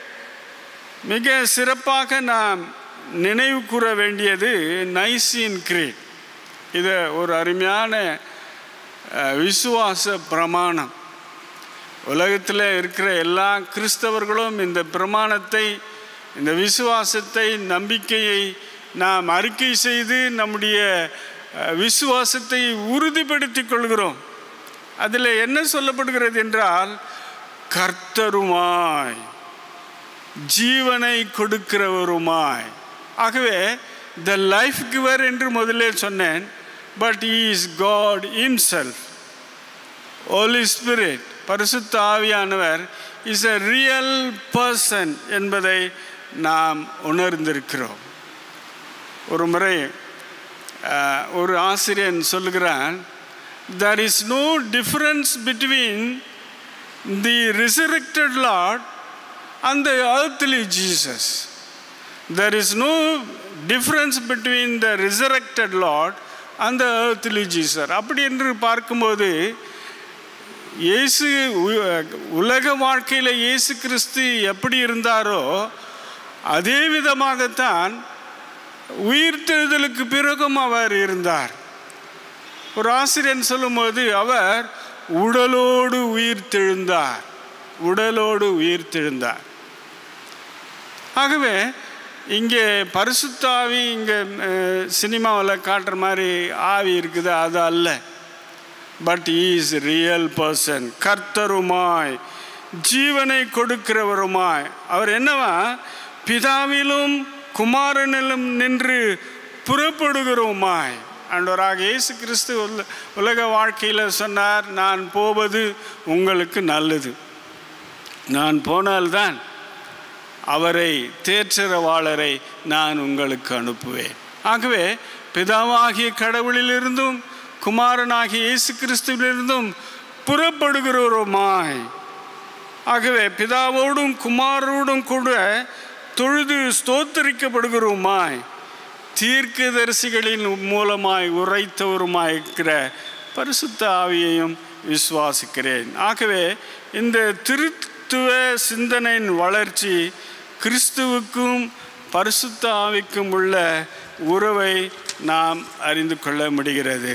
மிக சிறப்பாக நாம் நினைவு கூற வேண்டியது நைசின் கிரீட் இது ஒரு அருமையான அஹ், விசுவாச பிரமாணம் உலகத்தில் இருக்கிற எல்லா கிறிஸ்தவர்களும் இந்த பிரமாணத்தை இந்த விசுவாசத்தை நம்பிக்கையை நாம் அறிக்கை செய்து நம்முடைய அஹ், விசுவாசத்தை உறுதிப்படுத்திக் கொள்கிறோம் அதில் என்ன சொல்லப்படுகிறது என்றால் கர்த்தருமாய் ஜீவனை கொடுக்கிறவருமாய் ஆகவே த லைஃப் கிவர் என்று முதலே சொன்னேன் but is God himself holy spirit பரிசுத்த ஆவியானவர் இஸ் a ரியல் பர்சன் என்பதை நாம் உணர்ந்திருக்கிறோம் ஒரு முறை அஹ், ஒரு ஆசிரியன் சொல்லுகிறான் there is no difference between the resurrected Lord and the earthly Jesus. There is no difference between the resurrected Lord and the earthly Jesus. அப்படி என்று பார்க்கும்போது இயேசு உ- உலக வாழ்க்கையில் இயேசு கிறிஸ்து எப்படி இருந்தாரோ அதே விதமாகத்தான் உயிர்த்தெழுதலுக்கு பிறகும் அவர் இருந்தார் ஒரு ஆசிரியன் சொல்லும்போது அவர் உடலோடு உயிர்த்தெழுந்தார் உடலோடு உயிர்த்தெழுந்தார் ஆகவே இங்கே பரிசுத்தாவி இங்கே சினிமாவில் காட்டுற மாதிரி ஆவி இருக்குது அது அல்ல பட் இஸ் ரியல் பர்சன் கர்த்தருமாய் ஜீவனை கொடுக்கிறவருமாய் அவர் என்னவா பிதாவிலும் குமாரனிலும் நின்று புறப்படுகிறோமாய் ஆண்டவராக இயேசு கிறிஸ்து உல- உலக வாழ்க்கையில் சொன்னார் நான் போவது உங்களுக்கு நல்லது நான் போனால்தான் அவரை தேற்றரவாளரை நான் உங்களுக்கு அனுப்புவேன் ஆகவே பிதாவாகிய கடவுளிலிருந்தும் குமாரனாகிய இயேசு கிறிஸ்துவிலிருந்தும் புறப்படுகிறோமாய் ஆகவே பிதாவோடும் குமாரோடும் கூட தொழுது ஸ்தோத்தரிக்கப்படுகிறோமாய் தீர்க்கதரிசிகளின் மூலமாய் உரைத்தவருமாய் இருக்கிற பரிசுத்த ஆவியையும் விசுவாசிக்கிறேன் ஆகவே இந்த திருத்துவ சிந்தனையின் வளர்ச்சி கிறிஸ்துவுக்கும் பரிசுத்த ஆவிக்கும் உள்ள உறவை நாம் அறிந்து கொள்ள முடிகிறது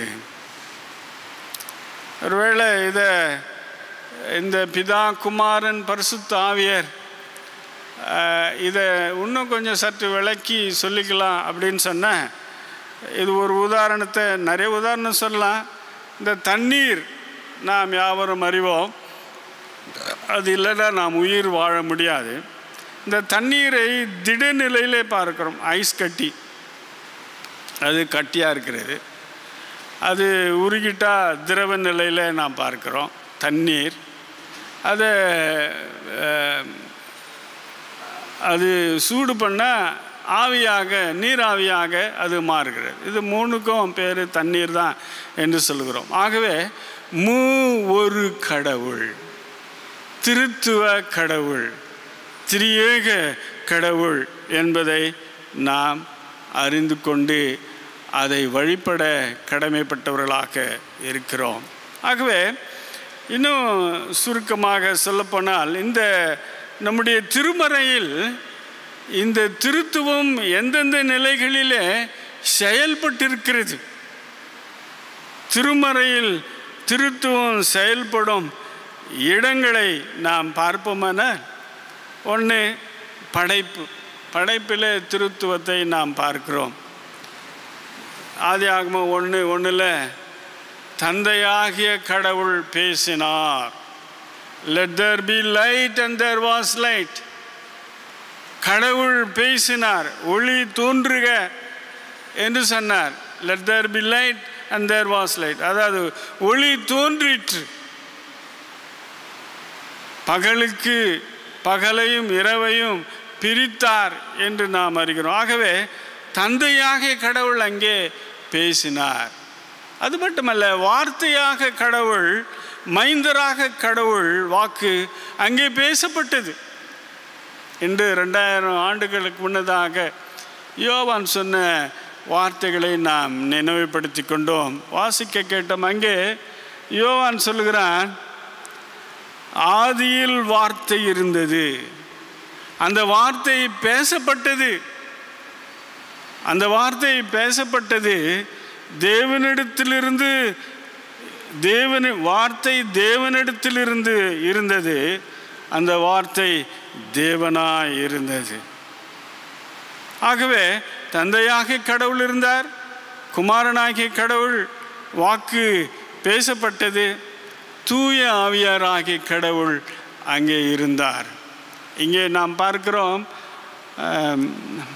ஒருவேளை இதை இந்த பிதா குமாரன் பரிசுத்த ஆவியர் அஹ், இதை இன்னும் கொஞ்சம் சற்று விளக்கி சொல்லிக்கலாம் அப்படின்னு சொன்னேன் இது ஒரு உதாரணத்தை நிறைய உதாரணம் சொல்லலாம் இந்த தண்ணீர் நாம் யாவரும் அறிவோம் அது இல்லைன்னா நாம் உயிர் வாழ முடியாது இந்த தண்ணீரை திடநிலையிலே பார்க்கிறோம் ஐஸ் கட்டி அது கட்டியாக இருக்கிறது அது உருகிட்டா திரவ நிலையில் நாம் பார்க்கிறோம் தண்ணீர் அதை அஹ், அது சூடு பண்ணால் ஆவியாக நீராவியாக அது மாறுகிறது இது மூணுக்கும் பேர் தண்ணீர் தான் என்று சொல்கிறோம் ஆகவே மூ ஒரு கடவுள் திருத்துவ கடவுள் திரியேக கடவுள் என்பதை நாம் அறிந்து கொண்டு அதை வழிபட கடமைப்பட்டவர்களாக இருக்கிறோம் ஆகவே இன்னும் சுருக்கமாக சொல்லப்போனால் இந்த நம்முடைய திருமறையில் இந்த திருத்துவம் எந்தெந்த நிலைகளிலே செயல்பட்டிருக்கிறது திருமறையில் திருத்துவம் செயல்படும் இடங்களை நாம் பார்ப்போமானால் ஒன்று படைப்பு படைப்பில் திருத்துவத்தை நாம் பார்க்கிறோம் ஆதி ஆகமம் ஒன்று ஒன்றில் தந்தையாகிய கடவுள் பேசினார் let there be light and there was light கடவுள் பேசினார் ஒளி தோன்றுக என்று சொன்னார் let there be light and there was light அதாவது ஒளி தோன்றிற்று பகலுக்கு பகலையும் இரவையும் பிரித்தார் என்று நாம் அறிகிறோம் ஆகவே தந்தையாக கடவுள் அங்கே பேசினார் அது மட்டுமல்ல வார்த்தையாக கடவுள் மைந்தராக கடவுள் வாக்கு அங்கே பேசப்பட்டது இன்று ரெண்டாயிரம் ஆண்டுகளுக்கு முன்னதாக யோவான் சொன்ன வார்த்தைகளை நாம் நினைவுபடுத்தி கொண்டோம் வாசிக்க கேட்டோம் அங்கே யோவான் சொல்லுகிறான் ஆதியில் வார்த்தை இருந்தது அந்த வார்த்தை பேசப்பட்டது அந்த வார்த்தை பேசப்பட்டது தேவனிடத்திலிருந்து தேவனி வார்த்தை தேவனிடத்திலிருந்து இருந்தது அந்த வார்த்தை தேவனாய் இருந்தது ஆகவே தந்தையாக கடவுள் இருந்தார் குமாரனாகிய கடவுள் வாக்கு பேசப்பட்டது தூய ஆவியாராகிய கடவுள் அங்கே இருந்தார் இங்கே நாம் பார்க்கிறோம் ஆம்,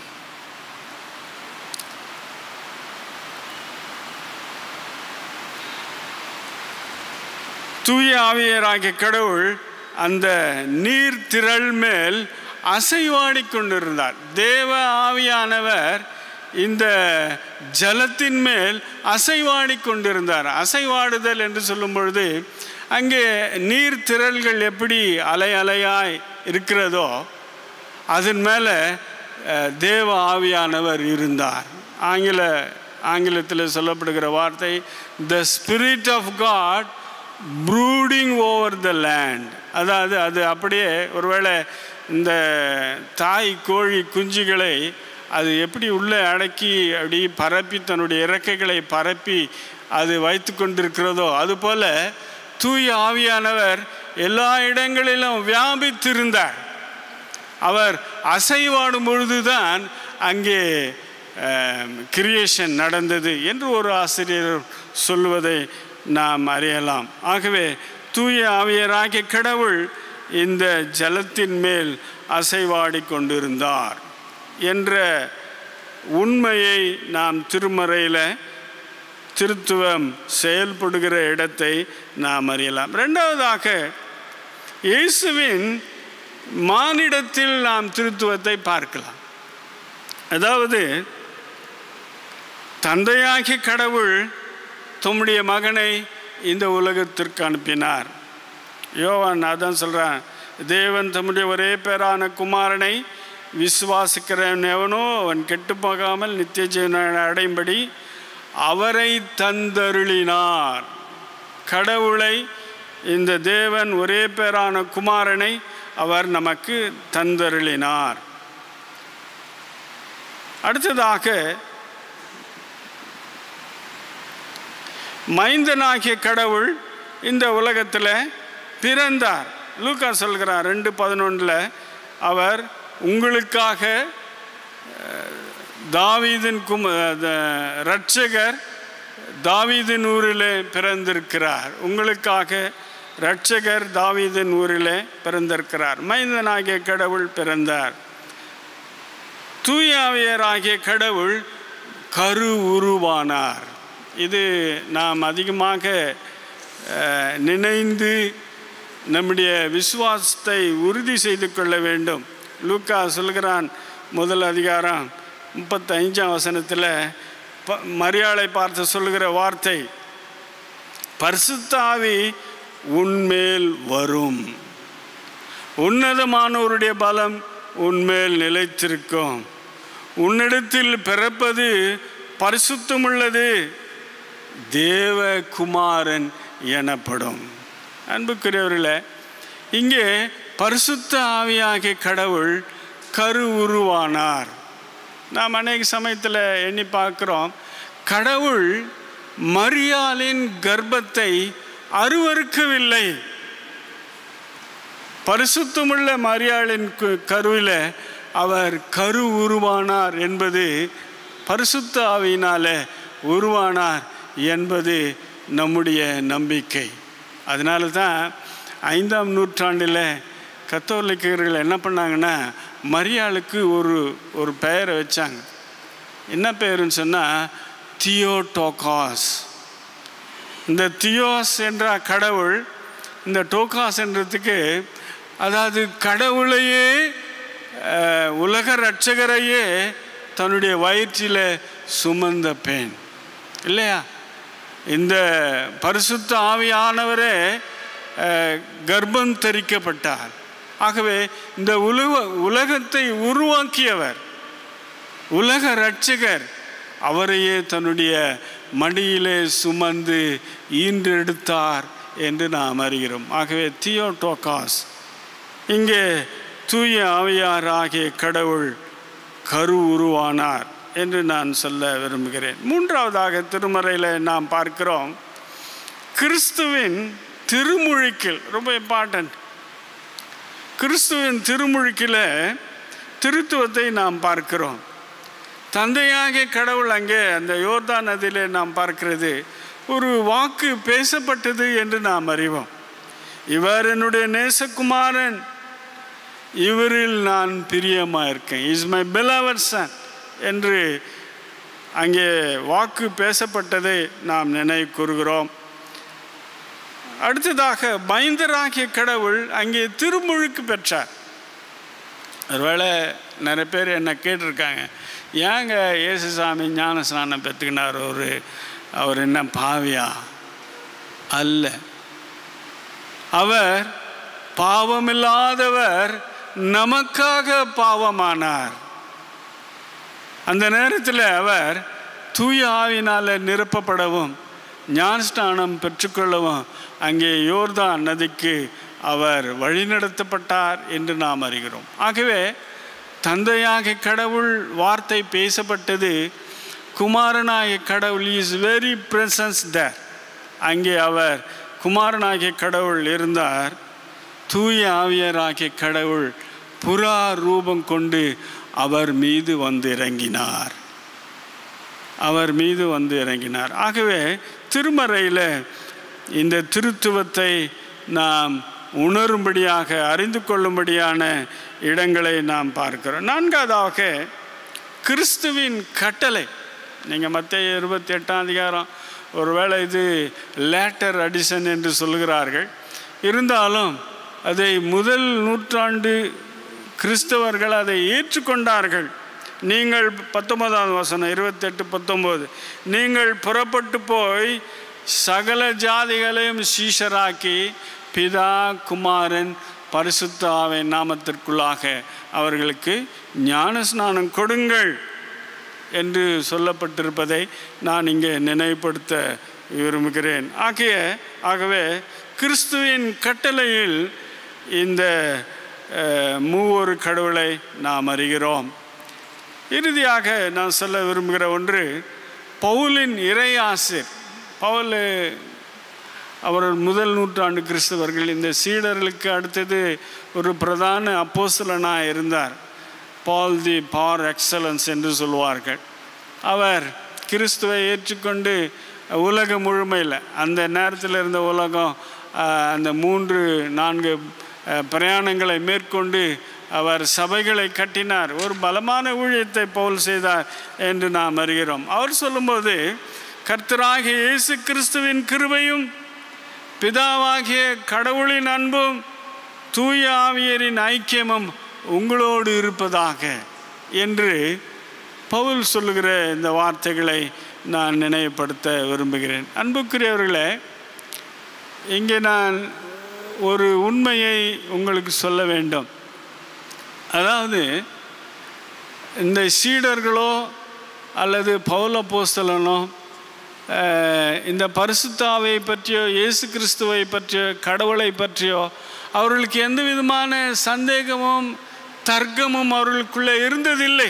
தூய ஆவியராகிய கடவுள் அந்த நீர் திரள் மேல் அசைவாடி கொண்டிருந்தார் தேவ ஆவியானவர் இந்த ஜலத்தின் மேல் அசைவாடி கொண்டிருந்தார் அசைவாடுதல் என்று சொல்லும் பொழுது அங்கே நீர் திரள்கள் எப்படி அலை அலையாய் இருக்கிறதோ அதன் மேலே அஹ், தேவ ஆவியானவர் இருந்தார் ஆங்கில ஆங்கிலத்தில் சொல்லப்படுகிற வார்த்தை the spirit of God brooding over the land அதாவது அது அப்படியே ஒருவேளை இந்த தாய் கோழி குஞ்சுகளை அது எப்படி உள்ளே அடக்கி அப்படி பரப்பி தன்னுடைய இறக்கைகளை பரப்பி அது வைத்து கொண்டிருக்கிறதோ அதுபோல் தூய ஆவியானவர் எல்லா இடங்களிலும் வியாபித்திருந்தார் அவர் அசைவாடும் பொழுதுதான் அங்கே கிரியேஷன் நடந்தது என்று ஒரு ஆசிரியர் சொல்லுவதை நாம் அறியலாம் ஆகவே தூய ஆவியராகிய கடவுள் இந்த ஜலத்தின் மேல் அசைவாடி கொண்டிருந்தார் என்ற உண்மையை நாம் திருமறையில் திருத்துவம் செயல்படுகிற இடத்தை நாம் அறியலாம் ரெண்டாவதாக இயேசுவின் மானிடத்தில் நாம் திருத்துவத்தை பார்க்கலாம் அதாவது தந்தையாகிய கடவுள் தம்முடைய மகனை இந்த உலகத்திற்கு அனுப்பினார் யோவான் அதான் சொல்கிறான் தேவன் தம்முடைய ஒரே பேரான குமாரனை விசுவாசிக்கிறவன் எவனோ அவன் கெட்டு போகாமல் நித்திய ஜீவனை அடையும்படி அவரை தந்தருளினார் கடவுளை இந்த தேவன் ஒரே பேரான குமாரனை அவர் நமக்கு தந்தருளினார் அடுத்ததாக மைந்தனாகிய கடவுள் இந்த உலகத்தில் பிறந்தார் லூக்கா சொல்கிறார் ரெண்டு பதினொன்றில் அவர் உங்களுக்காக அஹ், தாவீதின் கும் அஹ், இரட்சகர் தாவீதின் ஊரிலே பிறந்திருக்கிறார் உங்களுக்காக இரட்சகர் தாவீதின் ஊரிலே பிறந்திருக்கிறார் மைந்தனாகிய கடவுள் பிறந்தார் தூயாவியராகிய கடவுள் கரு உருவானார் இது நாம் அதிகமாக அஹ், நினைந்து நம்முடைய விசுவாசத்தை உறுதி செய்து கொள்ள வேண்டும் லூக்கா சொல்கிறான் முதல் அதிகாரம் முப்பத்தஞ்சாம் வசனத்தில் ப மரியாளை பார்த்து சொல்லுகிற வார்த்தை பரிசுத்தாவி உன்மேல் வரும் உன்னதமானவருடைய பலம் உன்மேல் நிலைத்திருக்கும் உன்னிடத்தில் பிறப்பது பரிசுத்தமுள்ளது தேவகுமாரன் எனப்படும் அன்புக்குரியவர்களே இங்கே பரிசுத்த ஆவியாகிய கடவுள் கரு உருவானார் நாம் அநேக சமயத்தில் எண்ணி பார்க்குறோம் கடவுள் மரியாளின் கர்ப்பத்தை அருவருக்கவில்லை பரிசுத்தமுள்ள மரியாளின் கு- கருவில அவர் கரு உருவானார் என்பது பரிசுத்த ஆவியினால உருவானார் என்பது நம்முடைய நம்பிக்கை அதனால தான் ஐந்தாம் நூற்றாண்டில் கத்தோலிக்கர்கள் என்ன பண்ணாங்கன்னா மரியாளுக்கு ஒரு ஒரு பெயரை வச்சாங்க என்ன பெயருன்னு சொன்னால் தியோடோகாஸ் இந்த தியோஸ் என்ற கடவுள் இந்த டோகாஸ் என்றதுக்கு அதாவது கடவுளையே அஹ், உலக ரட்சகரையே தன்னுடைய வயிற்றில் சுமந்த பெண் இல்லையா இந்த பரிசுத்த ஆவியானவரே அஹ், கர்ப்பம் தரிக்கப்பட்டார் ஆகவே இந்த உலக உலகத்தை உருவாக்கியவர் உலக ரட்சகர் அவரையே தன்னுடைய மடியிலே சுமந்து ஈன்றெடுத்தார் என்று நாம் அறிகிறோம் ஆகவே தியோடோகாஸ் இங்கே தூய ஆவியார் ஆகிய கடவுள் கரு உருவானார் என்று நான் சொல்ல விரும்புகிறேன் மூன்றாவதாக திருமறையில் நாம் பார்க்கிறோம் கிறிஸ்துவின் திருமுழுக்கில் ரொம்ப இம்பார்ட்டன்ட் கிறிஸ்துவின் திருமுழுக்கில் திருத்துவத்தை நாம் பார்க்கிறோம் தந்தையாகிய கடவுள் அங்கே அந்த யோர்தான் நதியிலே நாம் பார்க்கிறது ஒரு வாக்கு பேசப்பட்டது என்று நாம் அறிவோம் இவர் என்னுடைய நேசகுமாரன் இவரில் நான் பிரியமாக இருக்கேன் இஸ் மை beloved son என்று அங்கே வாக்கு பேசப்பட்டதை நாம் நினைவு கூறுகிறோம் அடுத்ததாக மைந்தராகிய கடவுள் அங்கே திருமுழுக்கு பெற்றார் ஒருவேளை நிறைய பேர் என்னை கேட்டிருக்காங்க ஏங்க இயேசுசாமி ஞான ஸ்நானம் பெற்றுக்கினார் ஒரு அவர் என்ன பாவியா அல்ல அவர் பாவமில்லாதவர் நமக்காக பாவமானார் அந்த நேரத்தில் அவர் தூய ஆவினால் நிரப்பப்படவும் ஞானஸ்நானம் பெற்றுக்கொள்ளவும் அங்கே யோர்தான் நதிக்கு அவர் வழிநடத்தப்பட்டார் என்று நாம் அறிகிறோம் ஆகவே தந்தையாக கடவுள் வார்த்தை பேசப்பட்டது குமாரனாகிய கடவுள் இஸ் வெரி presence there அங்கே அவர் குமாரனாகிய கடவுள் இருந்தார் தூய ஆவியராகிய கடவுள் புறா ரூபம் கொண்டு அவர் மீது வந்து இறங்கினார் அவர் மீது வந்து இறங்கினார் ஆகவே திருமறையில் இந்த திருத்துவத்தை நாம் உணரும்படியாக அறிந்து கொள்ளும்படியான இடங்களை நாம் பார்க்கிறோம் நான்காவதாக கிறிஸ்துவின் கட்டளை நீங்கள் மத்திய இருபத்தி எட்டாம் அதிகாரம் ஒருவேளை இது லேட்டர் அடிஷன் என்று சொல்கிறார்கள் இருந்தாலும் அதை முதல் நூற்றாண்டு கிறிஸ்தவர்கள் அதை ஏற்றுக்கொண்டார்கள் நீங்கள் பத்தொன்பதாவது வசனம் இருபத்தெட்டு பத்தொம்போது நீங்கள் புறப்பட்டு போய் சகல ஜாதிகளையும் சீஷராக்கி பிதா குமாரன் பரிசுத்த ஆவின் நாமத்திற்குள்ளாக அவர்களுக்கு ஞான ஸ்நானம் கொடுங்கள் என்று சொல்லப்பட்டிருப்பதை நான் இங்கே நினைவுபடுத்த விரும்புகிறேன் ஆகிய ஆகவே கிறிஸ்துவின் கட்டளையில் இந்த அஹ், மூவொரு கடவுளை நாம் அறிகிறோம் இறுதியாக நான் சொல்ல விரும்புகிற ஒன்று பவுலின் இறையாசிர் பவுல் அவர் முதல் நூற்றாண்டு கிறிஸ்தவர்கள் இந்த சீடர்களுக்கு அடுத்தது ஒரு பிரதான அப்போஸ்தலனாக இருந்தார் பால் தி பார் எக்ஸலன்ஸ் என்று சொல்வார்கள் அவர் கிறிஸ்துவை ஏற்றுக்கொண்டு உலகம் முழுமையில் அந்த நேரத்தில் இருந்த உலகம் ஆஹ், அந்த மூன்று நான்கு ஆஹ், பிரயாணங்களை மேற்கொண்டு அவர் சபைகளை கட்டினார் ஒரு பலமான ஊழியத்தை பவுல் செய்தார் என்று நாம் அறிகிறோம் அவர் சொல்லும்போது கர்த்தராகிய இயேசு கிறிஸ்துவின் கிருபையும் பிதாவாகிய கடவுளின் அன்பும் தூய ஆவியரின் ஐக்கியமும் உங்களோடு இருப்பதாக என்று பவுல் சொல்லுகிற இந்த வார்த்தைகளை நான் நினைவுபடுத்த விரும்புகிறேன் அன்புக்குரியவர்களே இங்கே நான் ஒரு உண்மையை உங்களுக்கு சொல்ல வேண்டும் அதாவது இந்த சீடர்களோ அல்லது பௌல போஸ்தலனோ அஹ், இந்த பரிசுத்தாவை பற்றியோ இயேசு கிறிஸ்துவை பற்றியோ கடவுளை பற்றியோ அவர்களுக்கு எந்த விதமான சந்தேகமும் தர்க்கமும் அவர்களுக்குள்ளே இருந்ததில்லை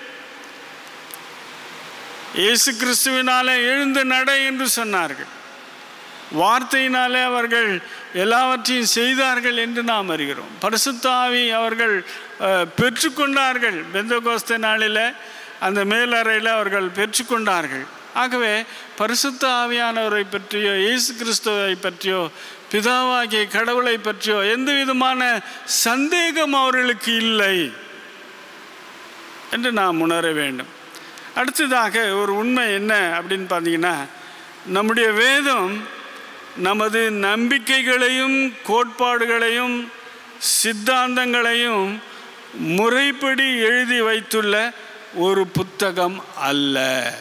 இயேசு கிறிஸ்துவினாலே எழுந்து நட என்று சொன்னார்கள் வார்த்தையினாலே அவர்கள் எல்லாவற்றையும் செய்தார்கள் என்று நாம் அறிகிறோம் பரிசுத்தாவி அவர்கள் அஹ், பெற்றுக்கொண்டார்கள் பெந்தகோஸ்த நாளில் அந்த மேலறையில் அவர்கள் பெற்றுக்கொண்டார்கள் ஆகவே பரிசுத்த ஆவியானவரை பற்றியோ இயேசு கிறிஸ்துவை பற்றியோ பிதாவாகிய கடவுளை பற்றியோ எந்த விதமான சந்தேகம் அவர்களுக்கு இல்லை என்று நாம் உணர வேண்டும் அடுத்ததாக ஒரு உண்மை என்ன அப்படின்னு பார்த்தீங்கன்னா நம்முடைய வேதம் நமது நம்பிக்கைகளையும் கோட்பாடுகளையும் சித்தாந்தங்களையும் முறைப்படி எழுதி வைத்துள்ள ஒரு புத்தகம் அல்ல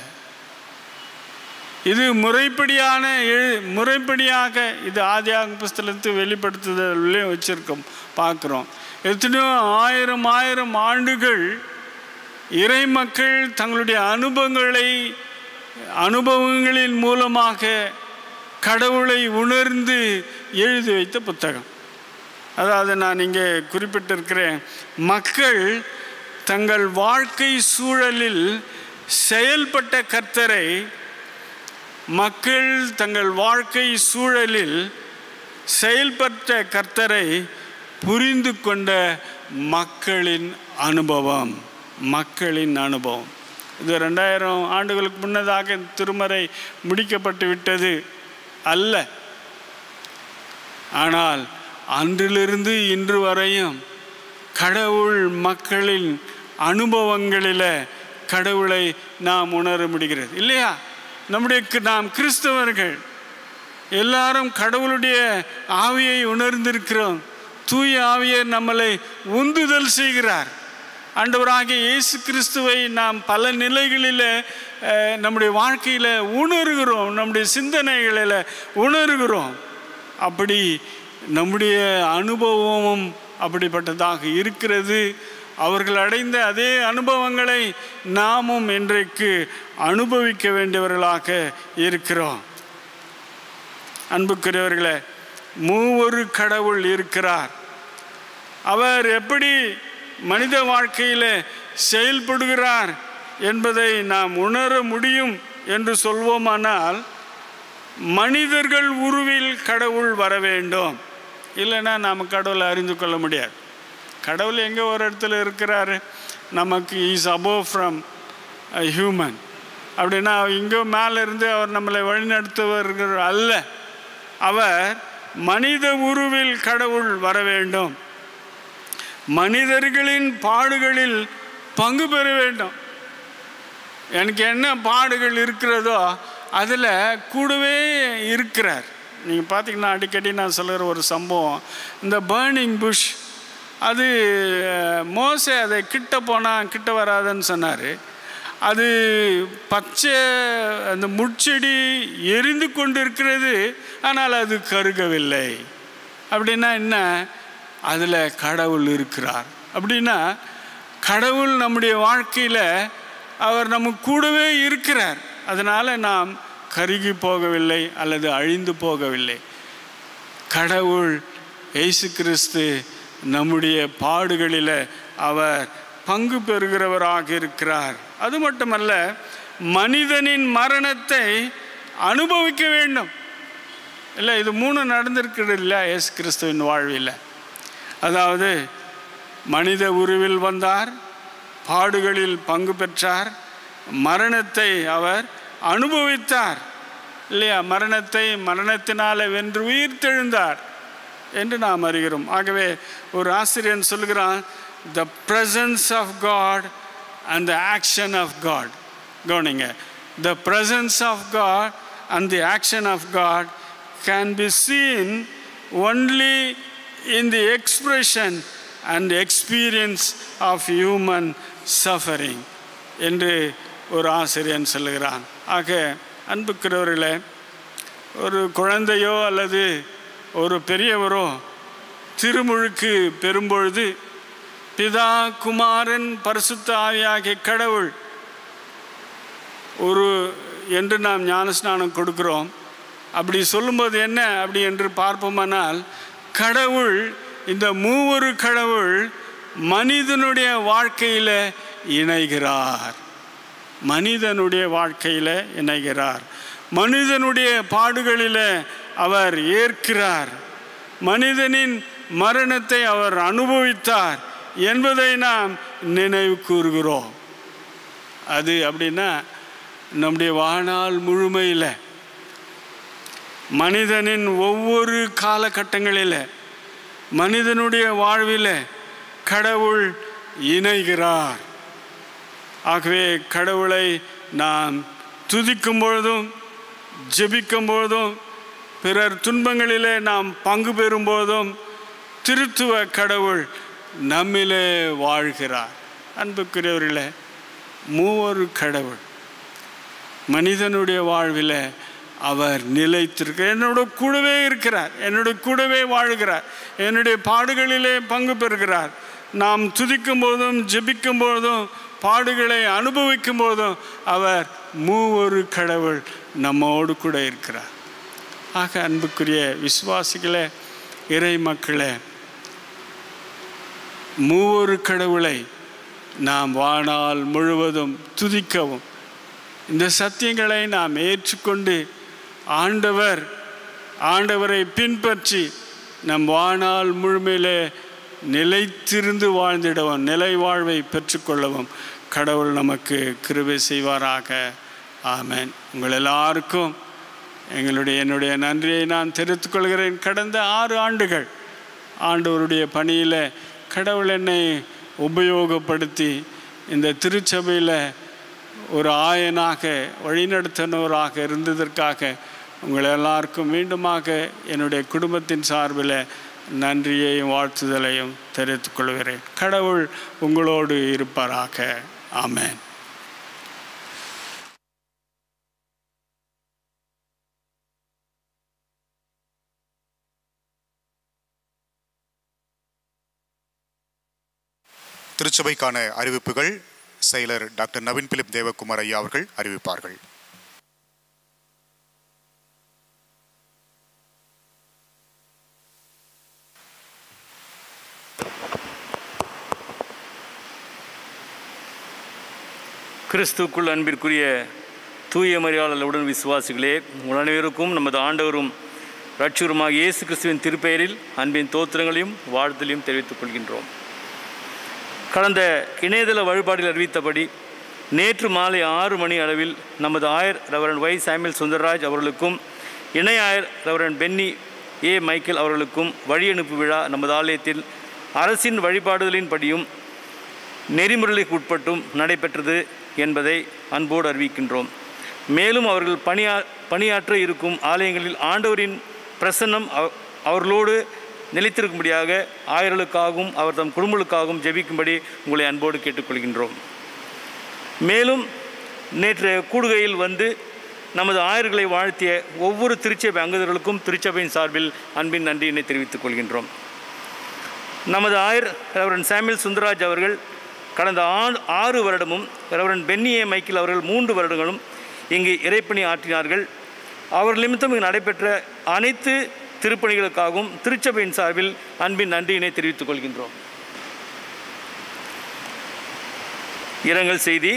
இது முறைப்படியான எழு முறைப்படியாக இது ஆதியாக புஸ்தகத்து வெளிப்படுத்துதலையும் வச்சுருக்கோம் பார்க்குறோம் எத்தனையோ ஆயிரம் ஆயிரம் ஆண்டுகள் இறை மக்கள் தங்களுடைய அனுபவங்களை அனுபவங்களின் மூலமாக கடவுளை உணர்ந்து எழுதி வைத்த புத்தகம் அதாவது நான் இங்கே குறிப்பிட்டிருக்கிறேன் மக்கள் தங்கள் வாழ்க்கை சூழலில் செயல்பட்ட கர்த்தரை மக்கள் தங்கள் வாழ்க்கை சூழலில் செயல்பட்ட கர்த்தரை புரிந்து கொண்ட மக்களின் அனுபவம் மக்களின் அனுபவம் இது ரெண்டாயிரம் ஆண்டுகளுக்கு முன்னதாக திருமறை முடிக்கப்பட்டு விட்டது அல்ல ஆனால் அன்றிலிருந்து இன்று வரையும் கடவுள் மக்களின் அனுபவங்களில் கடவுளை நாம் உணர முடிகிறது இல்லையா நம்முடைய கி- நாம் கிறிஸ்தவர்கள் எல்லாரும் கடவுளுடைய ஆவியை உணர்ந்திருக்கிறோம் தூய ஆவியை நம்மளை உந்துதல் செய்கிறார் ஆண்டவராகிய இயேசு கிறிஸ்துவை நாம் பல நிலைகளில் அஹ், நம்முடைய வாழ்க்கையில் உணர்கிறோம் நம்முடைய சிந்தனைகளில் உணர்கிறோம் அப்படி நம்முடைய அனுபவமும் அப்படிப்பட்டதாக இருக்கிறது அவர்கள் அடைந்த அதே அனுபவங்களை நாமும் இன்றைக்கு அனுபவிக்க வேண்டியவர்களாக இருக்கிறோம் அன்புக்குரியவர்களே மூவொரு கடவுள் இருக்கிறார் அவர் எப்படி மனித வாழ்க்கையில் செயல்படுகிறார் என்பதை நாம் உணர முடியும் என்று சொல்வோமானால் மனிதர்கள் உருவில் கடவுள் வர வேண்டும் இல்லைன்னா நாம் கடவுளை அறிந்து கொள்ள முடியாது கடவுள் எங்கே ஒரு இடத்துல இருக்கிறாரு நமக்கு இஸ் above ஃப்ரம் ஹியூமன் அப்படின்னா இங்கே மேலே இருந்து அவர் நம்மளை வழிநடத்துவர்கள் அல்ல அவர் மனித உருவில் கடவுள் வர வேண்டும் மனிதர்களின் பாடுகளில் பங்கு பெற வேண்டும் எனக்கு என்ன பாடுகள் இருக்கிறதோ அதில் கூடவே இருக்கிறார் நீங்கள் பார்த்தீங்கன்னா அடிக்கடி நான் சொல்கிற ஒரு சம்பவம் இந்த பேர்னிங் புஷ் அது அஹ், மோசே அதை கிட்ட போனால் கிட்ட வராதுன்னு சொன்னார் அது பச்சை அந்த முட்செடி எரிந்து கொண்டு இருக்கிறது ஆனால் அது கருகவில்லை அப்படின்னா என்ன அதில் கடவுள் இருக்கிறார் அப்படின்னா கடவுள் நம்முடைய வாழ்க்கையில் அவர் நம்ம கூடவே இருக்கிறார் அதனால் நாம் கருகி போகவில்லை அல்லது அழிந்து போகவில்லை கடவுள் இயேசு கிறிஸ்து நம்முடைய பாடுகளில் அவர் பங்கு பெறுகிறவராக இருக்கிறார் அது மட்டுமல்ல மனிதனின் மரணத்தை அனுபவிக்க வேண்டும் இல்லை இது மூணு நடந்திருக்கிறது இல்லை இயேசு கிறிஸ்துவின் வாழ்வில் அதாவது மனித உருவில் வந்தார் பாடுகளில் பங்கு பெற்றார் மரணத்தை அவர் அனுபவித்தார் இல்லையா மரணத்தை மரணத்தினால வென்று உயிர் தெழுந்தார் என்று நாம் அறிகிறோம் ஆகவே ஒரு ஆசிரியன் சொல்கிறான் the presence of God and the action of God கவனிங்க the presence of God and the action of God can be seen only in the expression and experience of human suffering என்று ஒரு ஆசிரியன் சொல்லுகிறான் ஆக அன்புக்கிறவர்களே ஒரு குழந்தையோ அல்லது ஒரு பெரியவரோ திருமுழுக்கு பெறும்பொழுது பிதா குமாரன் பரிசுத்த ஆவியாகிய கடவுள் ஒரு என்று நாம் ஞானஸ்நானம் கொடுக்கிறோம் அப்படி சொல்லும்போது என்ன அப்படி என்று பார்ப்போமானால் கடவுள் இந்த மூவொரு கடவுள் மனிதனுடைய வாழ்க்கையில் இணைகிறார் மனிதனுடைய வாழ்க்கையில் இணைகிறார் மனிதனுடைய பாடுகளில் அவர் ஏற்கிறார் மனிதனின் மரணத்தை அவர் அனுபவித்தார் என்பதை நாம் நினைவு கூறுகிறோம் அது அப்படின்னா நம்முடைய வாழ்நாள் முழுமையில் மனிதனின் ஒவ்வொரு காலகட்டங்களில் மனிதனுடைய வாழ்வில் கடவுள் இணைகிறார் ஆகவே கடவுளை நாம் துதிக்கும் பொழுதும் ஜெபிக்கும் பொழுதும் பிறர் துன்பங்களிலே நாம் பங்கு பெறும் போதும் திருத்துவ கடவுள் நம்மிலே வாழ்கிறார் அன்புக்குரியவர்களே மூவொரு கடவுள் மனிதனுடைய வாழ்வில் அவர் நிலைத்திருக்கிறார் என்னோட கூடவே இருக்கிறார் என்னோட கூடவே வாழ்கிறார் என்னுடைய பாடுகளிலே பங்கு பெறுகிறார் நாம் துதிக்கும் போதும் ஜெபிக்கும் போதும் பாடுகளை அனுபவிக்கும் போதும் அவர் மூவொரு கடவுள் நம்மோடு கூட இருக்கிறார் ஆக அன்புக்குரிய விசுவாசிகளே இறை மக்களே மூவொரு கடவுளை நாம் வாழ்நாள் முழுவதும் துதிக்கவும் இந்த சத்தியங்களை நாம் ஏற்றுக்கொண்டு ஆண்டவர் ஆண்டவரை பின்பற்றி நம் வாழ்நாள் முழுமையிலே நிலைத்திருந்து வாழ்ந்திடவும் நிலை வாழ்வை பெற்றுக்கொள்ளவும் கடவுள் நமக்கு கிருபை செய்வாராக ஆமென் உங்கள் எல்லாருக்கும் எங்களுடைய என்னுடைய நன்றியை நான் தெரிவித்துக் கொள்கிறேன் கடந்த ஆறு ஆண்டுகள் ஆண்டவருடைய பணியில் கடவுள் என்னை உபயோகப்படுத்தி இந்த திருச்சபையில் ஒரு ஆயனாக வழிநடத்தினவராக இருந்ததற்காக உங்கள் எல்லாருக்கும் மீண்டுமாக என்னுடைய குடும்பத்தின் சார்பில் நன்றியையும் வாழ்த்துதலையும் தெரிவித்துக் கொள்கிறேன் கடவுள் உங்களோடு இருப்பாராக ஆமென் திருச்சபைக்கான அறிவிப்புகள் செயலர் டாக்டர் நவீன் பிலிப் தேவகுமார் ஐயா அவர்கள் அறிவிப்பார்கள் கிறிஸ்துக்குள் அன்பிற்குரிய தூய மரியாளர் உடன் விசுவாசிகளே உங்கள் அனைவருக்கும் நமது ஆண்டவரும் ரட்சகருமாக இயேசு கிறிஸ்துவின் திருப்பெயரில் அன்பின் தோத்திரங்களையும் வாழ்த்தலையும் தெரிவித்துக் கொள்கின்றோம் கடந்த இணையதள வழிபாடில் அறிவித்தபடி நேற்று மாலை ஆறு மணி அளவில் நமது ஆயர் ரெவரன் ஒய் சாமுவேல் சுந்தரராஜ் அவர்களுக்கும் இணை ஆயர் ரெவரன் பென்னி ஏ மைக்கேல் அவர்களுக்கும் வழி அனுப்பு விழா நமது ஆலயத்தில் அரசின் வழிபாடுகளின்படியும் நெறிமுறைகளுக்கு உட்பட்டும் நடைபெற்றது என்பதை அன்போடு அறிவிக்கின்றோம் மேலும் அவர்கள் பணியா பணியாற்ற இருக்கும் ஆலயங்களில் ஆண்டவரின் பிரசன்னம் அவ- அவர்களோடு நிலைத்திருக்கும்படியாக ஆயர்களுக்காகவும் அவர் தம் குடும்பங்களுக்காகவும் ஜெபிக்கும்படி உங்களை அன்போடு கேட்டுக்கொள்கின்றோம் மேலும் நேற்று கூடுகையில் வந்து நமது ஆயர்களை வாழ்த்திய ஒவ்வொரு திருச்சபை அங்கதர்களுக்கும் திருச்சபையின் சார்பில் அன்பின் நன்றியினை தெரிவித்துக் கொள்கின்றோம் நமது ஆயர் ரெவரன் சாமுவேல் சுந்தராஜ் அவர்கள் கடந்த ஆண்டு ஆறு வருடமும் ரெவரன் பென்னியே மைக்கேல் அவர்கள் மூன்று வருடங்களும் இங்கு இறைப்பணி ஆற்றினார்கள் அவர் நிமித்தம் இங்கு நடைபெற்ற அனைத்து திருப்பணிகளுக்காகவும் திருச்சபையின் சார்பில் அன்பின் நன்றியினை தெரிவித்துக் கொள்கின்றோம் இரங்கல் செய்தி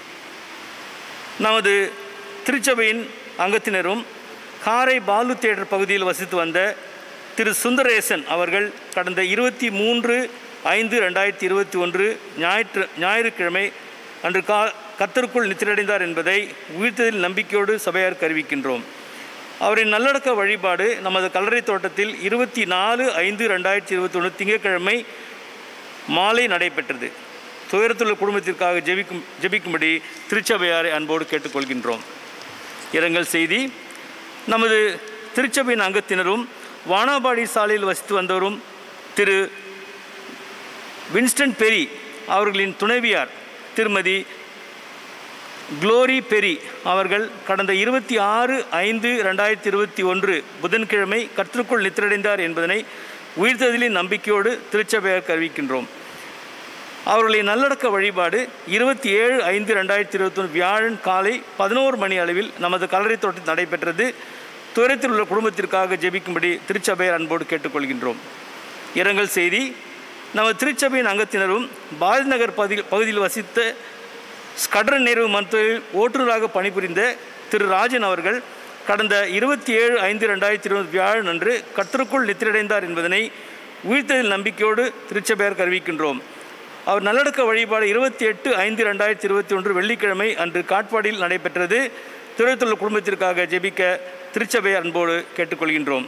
நமது திருச்சபையின் அங்கத்தினரும் காரை பாலு தேட்டர் பகுதியில் வசித்து வந்த திரு சுந்தரேசன் அவர்கள் கடந்த இருபத்தி மூன்று ஐந்து ரெண்டாயிரத்தி இருபத்தி ஒன்று ஞாயிற்று ஞாயிற்றுக்கிழமை அன்று கா கத்தருக்குள் நித்திரடைந்தார் என்பதை உயிர்த்ததில் நம்பிக்கையோடு சபையாருக்கு அறிவிக்கின்றோம் அவரின் நல்லடக்க வழிபாடு நமது கல்லறை தோட்டத்தில் இருபத்தி நாலு ஐந்து ரெண்டாயிரத்தி இருபத்தி ஒன்று திங்கட்கிழமை மாலை நடைபெற்றது துயரத்துள்ள குடும்பத்திற்காக ஜெபிக்கும் ஜெபிக்கும்படி திருச்சபையாரை அன்போடு கேட்டுக்கொள்கின்றோம் இரங்கல் செய்தி நமது திருச்சபையின் அங்கத்தினரும் வானாபாடி சாலையில் வசித்து வந்தவரும் திரு வின்ஸ்டன் பெரி அவர்களின் துணைவியார் திருமதி குளோரி பெரி அவர்கள் கடந்த இருபத்தி ஆறு ஐந்து ரெண்டாயிரத்தி இருபத்தி ஒன்று புதன்கிழமை கர்த்தருக்குள் நித்திரடைந்தார் என்பதனை உயிர்த்ததிலின் நம்பிக்கையோடு திருச்சபையாருக்கு அறிவிக்கின்றோம் அவர்களுடைய நல்லடக்க வழிபாடு இருபத்தி ஏழு ஐந்து ரெண்டாயிரத்தி இருபத்தொன்று வியாழன் காலை பதினோரு மணி அளவில் நமது கல்லறை தோட்டத்தில் நடைபெற்றது துயரத்தில் உள்ள குடும்பத்திற்காக ஜெபிக்கும்படி திருச்சபையர் அன்போடு கேட்டுக்கொள்கின்றோம் இரங்கல் செய்தி நமது திருச்சபையின் அங்கத்தினரும் பாரதி நகர் பகுதியில் பகுதியில் வசித்த ஸ்கட்ரன் நேரு மருத்துவத்தில் ஓட்டுநராக பணிபுரிந்த திரு ராஜன் அவர்கள் கடந்த இருபத்தி ஏழு ஐந்து ரெண்டாயிரத்தி இருபது வியாழன் அன்று கர்த்தருக்குள் நித்திரடைந்தார் என்பதனை உயிர்த்ததில் நம்பிக்கையோடு திருச்சபையார் அறிவிக்கின்றோம் அவர் நல்லடக்க வழிபாடு இருபத்தி எட்டு ஐந்து ரெண்டாயிரத்தி இருபத்தி ஒன்று வெள்ளிக்கிழமை அன்று காட்பாடியில் நடைபெற்றது துறைத்துள்ள குடும்பத்திற்காக ஜெபிக்க திருச்சபை அன்போடு கேட்டுக்கொள்கின்றோம்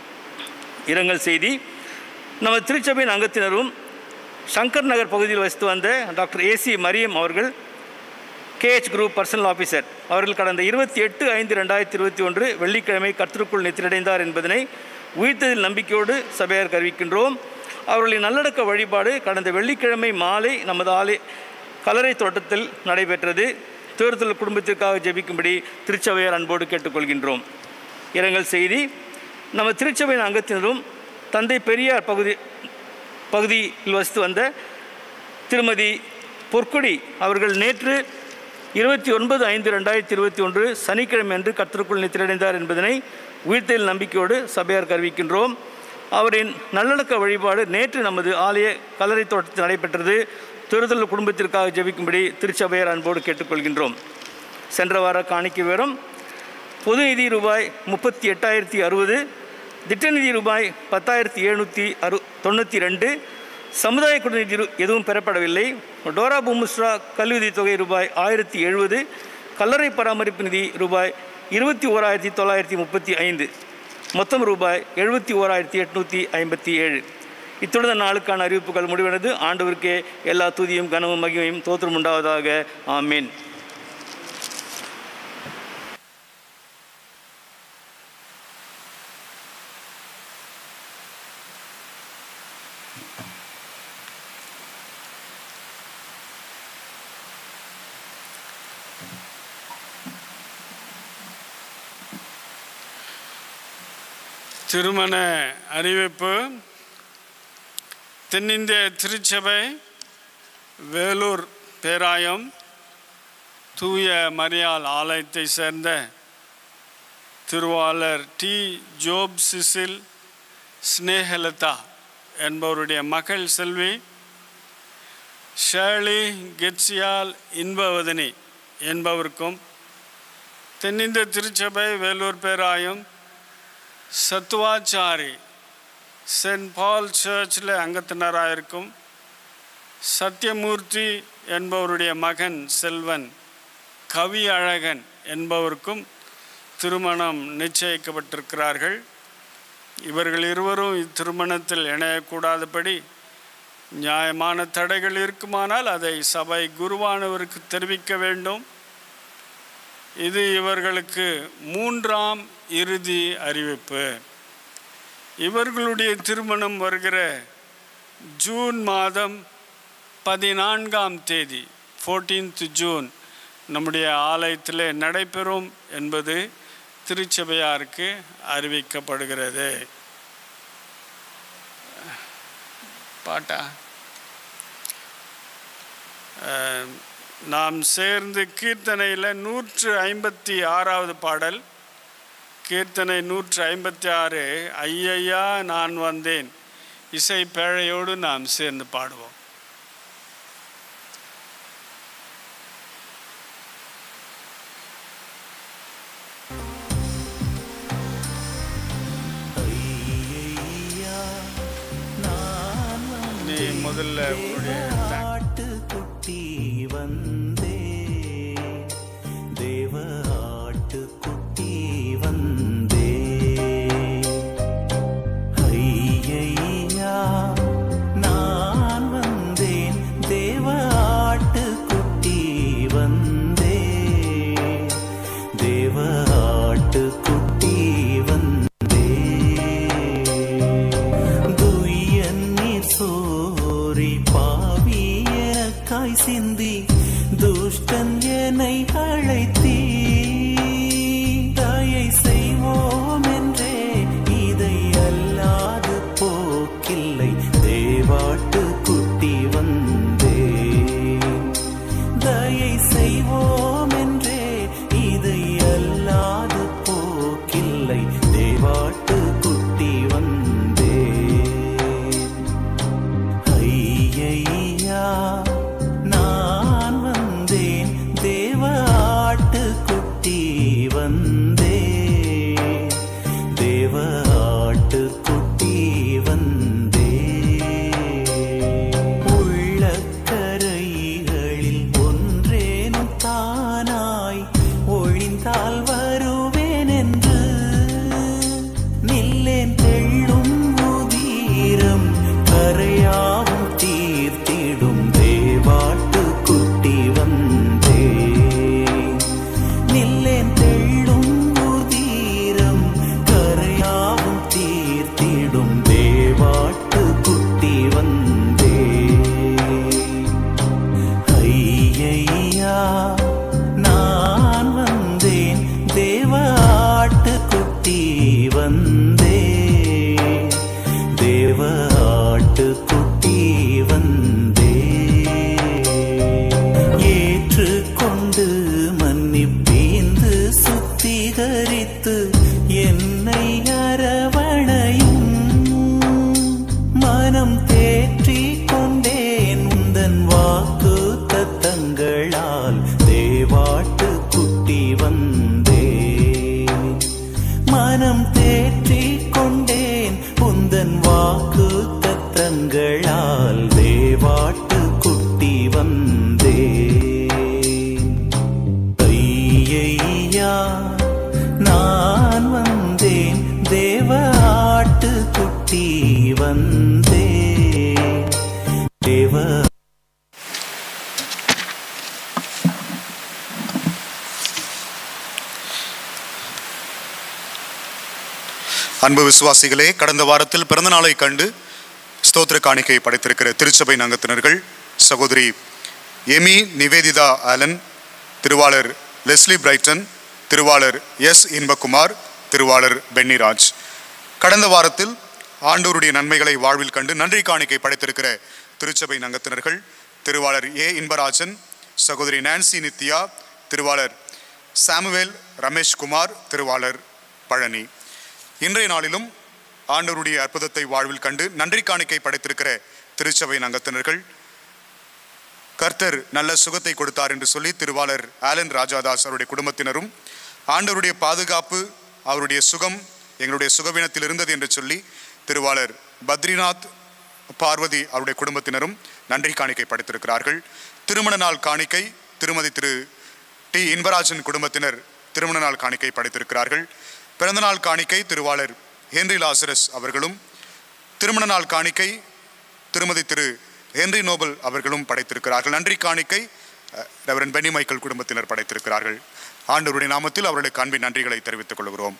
இரங்கல் செய்தி நமது திருச்சபையின் அங்கத்தினரும் சங்கர் நகர் பகுதியில் வசித்து வந்த டாக்டர் ஏசி மரியம் அவர்கள் கேஹெச் குரூப் பர்சனல் ஆஃபீஸர் அவர்கள் கடந்த இருபத்தி எட்டு ஐந்து ரெண்டாயிரத்தி இருபத்தி ஒன்று வெள்ளிக்கிழமை கர்த்தருக்குள் நித்திரடைந்தார் என்பதனை உயிர்த்ததில் நம்பிக்கையோடு சபையார் அறிவிக்கின்றோம் அவர்களின் நல்லடக்க வழிபாடு கடந்த வெள்ளிக்கிழமை மாலை நமது ஆலை கலரை தோட்டத்தில் நடைபெற்றது துயரத்துள்ள குடும்பத்திற்காக ஜெபிக்கும்படி திருச்சபையார் அன்போடு கேட்டுக்கொள்கின்றோம் இரங்கல் செய்தி நம்ம திருச்சபையின் அங்கத்தினரும் தந்தை பெரியார் பகுதி பகுதியில் வசித்து வந்த திருமதி பொற்கொடி அவர்கள் நேற்று இருபத்தி ஒன்பது ஐந்து ரெண்டாயிரத்தி இருபத்தி ஒன்று சனிக்கிழமை அன்று கர்த்தருக்குள் நித்திரடைந்தார் என்பதனை உயிர்த்தெல் நம்பிக்கையோடு சபையார் அறிவிக்கின்றோம் அவரின் நல்லடக்க வழிபாடு நேற்று நமது ஆலய கல்லறை தோட்டத்தில் நடைபெற்றது துருதல் குடும்பத்திற்காக ஜெபிக்கும்படி திருச்சபையார் அன்போடு கேட்டுக்கொள்கின்றோம் சென்ற வார காணிக்கை விவரம் பொது நிதி ரூபாய் முப்பத்தி எட்டாயிரத்தி அறுபது திட்டநிதி ரூபாய் பத்தாயிரத்தி எழுநூற்றி அறு தொண்ணூற்றி ரெண்டு சமுதாய குடிநிதி ரு- எதுவும் பெறப்படவில்லை டோரா பூமுஸ்ரா கல்வியுதவி தொகை ரூபாய் ஆயிரத்தி எழுபது கல்லறை பராமரிப்பு நிதி ரூபாய் இருபத்தி ஓராயிரத்தி தொள்ளாயிரத்தி முப்பத்தி ஐந்து மொத்தம் ரூபாய் எழுபத்தி ஓராயிரத்தி எட்நூற்றி ஐம்பத்தி ஏழு இத்துடன் இந்த நாளுக்கான அறிவிப்புகள் முடிவடைந்து ஆண்டவருக்கே எல்லா துதியும் கனமும் மகிமையும் தோற்றம் உண்டாவதாக ஆமீன் திருமண அறிவிப்பு தென்னிந்திய திருச்சபை வேலூர் பேராயம் தூய மரியாள் ஆலயத்தை சேர்ந்த திருவாளர் டி ஜோப் சிசில் ஸ்னேகலதா என்பவருடைய மகள் செல்வி ஷேர்லி கெட்சியால் இன்பவதனி என்பவருக்கும் தென்னிந்திய திருச்சபை வேலூர் பேராயம் சத்துவாச்சாரி சென்ட் பால் சர்ச்சில் அங்கத்தினராக இருக்கும் சத்யமூர்த்தி என்பவருடைய மகன் செல்வன் கவி அழகன் என்பவருக்கும் திருமணம் நிச்சயிக்கப்பட்டிருக்கிறார்கள் இவர்கள் இருவரும் இத்திருமணத்தில் இணையக்கூடாதபடி நியாயமான தடைகள் இருக்குமானால் அதை சபை குருவானவருக்கு தெரிவிக்க வேண்டும் இது இவர்களுக்கு மூன்றாம் இறுதி அறிவிப்பு இவர்களுடைய திருமணம் வருகிற ஜூன் மாதம் பதினான்காம் தேதி 14th ஜூன் நம்முடைய ஆலயத்திலே நடைபெறும் என்பது திருச்சபையாருக்கு அறிவிக்கப்படுகிறது பாட்டா அஹ், நாம் சேர்ந்து கீர்த்தனையில் நூற்று ஐம்பத்தி ஆறாவது பாடல் கீர்த்தனை நூற்று ஐம்பத்தி ஆறு ஐயையா நான் வந்தேன் இசை பேழையோடு நாம் சேர்ந்து பாடுவோம் நீ முதல்ல உன்னுடைய thank- ஆட்டுக்குட்டி வந்தே தேவ ஆட்டுக்குட்டி வந்தே ஐயையா நான் வந்தேன் தேவ ஆட்டுக்குட்டி வந்தே தேவ ஆட்டுக்குட்டி வந்தே துயன்னீர் சோரி பாவியக்காய் சிந்தி துஷ்டன் என்னை அழைத்தீ தயை செய்வோம் என்றே இதை அல்லாது போக்கில்லை தேவாட்டு குட்டி வந்தே ஆட்டுக்குட்டி வந்தே தேவ ஆட்டுக்குட்டி வந்தே உள்ளக்கரைகளில் ஒன்றேனும் தானாய் ஒழிந்தால் வருவேன் என்று நில்லேன் தெள்ளும் உதீரம் கரையாவும் தீர்த்திடும் தேவாட்டு குட்டி வந்தே நில்லேன் தெள்ளும் உதீரம் கரையாவும் தீர்த்திடும் தேவாட்டு குட்டி வந்தே ஐயையா நான் வந்தேன் தேவ ஆட்டுக்குட்டி வந்தே தேவ ஆட்டுக்குட்டி வந்தே ஏற்றுக்கொண்டு மன்னிப்பீந்து சுத்திகரித்து என்னை அரவணையும் மனம் தேற்றிக் கொண்டேன் உந்தன் வாக்கு தத்தங்களால் தேவாட்டு குட்டி வந்தே மனம் தேற்றிக் கொண்டேன் உந்தன் வாக்கு தத்தங்களால் தேவாட்டு குட்டி வந்தே ஐயையா நான் வந்தேன் தேவ ஆட்டுக்குட்டி வந்தே தேவ அன்பு விசுவாசிகளே கடந்த வாரத்தில் பிறந்த நாளை கண்டு ஸ்தோத்திர காணிக்கை படைத்திருக்கிற திருச்சபை அங்கத்தினர்கள் சகோதரி எமி நிவேதிதா ஆலன் திருவாளர் லெஸ்லி பிரைட்டன் திருவாளர் எஸ் இன்பகுமார் திருவாளர் பென்னிராஜ் கடந்த வாரத்தில் ஆண்டோருடைய நன்மைகளை வாழ்வில் கண்டு நன்றி காணிக்கை படைத்திருக்கிற திருச்சபை அங்கத்தினர்கள் திருவாளர் ஏ இன்பராஜன் சகோதரி நான்சி நித்யா திருவாளர் சாமுவேல் ரமேஷ்குமார் திருவாளர் பழனி இன்றைய நாளிலும் ஆண்டவருடைய அற்புதத்தை வாழ்வில் கண்டு நன்றி காணிக்கை படைத்திருக்கிற திருச்சபை அங்கத்தினர்கள் கர்த்தர் நல்ல சுகத்தை கொடுத்தார் என்று சொல்லி திருவாளர் ஆலன் ராஜாதாஸ் அவருடைய குடும்பத்தினரும் ஆண்டவருடைய பாதுகாப்பு அவருடைய சுகம் எங்களுடைய சுகவீனத்தில் இருந்தது என்று சொல்லி திருவாளர் பத்ரிநாத் பார்வதி அவருடைய குடும்பத்தினரும் நன்றி காணிக்கை படைத்திருக்கிறார்கள் திருமண நாள் காணிக்கை திருமதி திரு டி இன்பராஜன் குடும்பத்தினர் திருமண நாள் காணிக்கை படைத்திருக்கிறார்கள் பிறந்தநாள் காணிக்கை திருவாளர் ஹென்றி லாசரஸ் அவர்களும் திருமண நாள் காணிக்கை திருமதி திரு ஹென்றி நோபல் அவர்களும் படைத்திருக்கிறார்கள் நன்றி காணிக்கை அஹ், ரெவரன் பெனி மைக்கேல் குடும்பத்தினர் படைத்திருக்கிறார்கள் ஆண்டவருடைய நாமத்தில் அவர்களுக்கு அன்பின் நன்றிகளை தெரிவித்துக் கொள்கிறோம்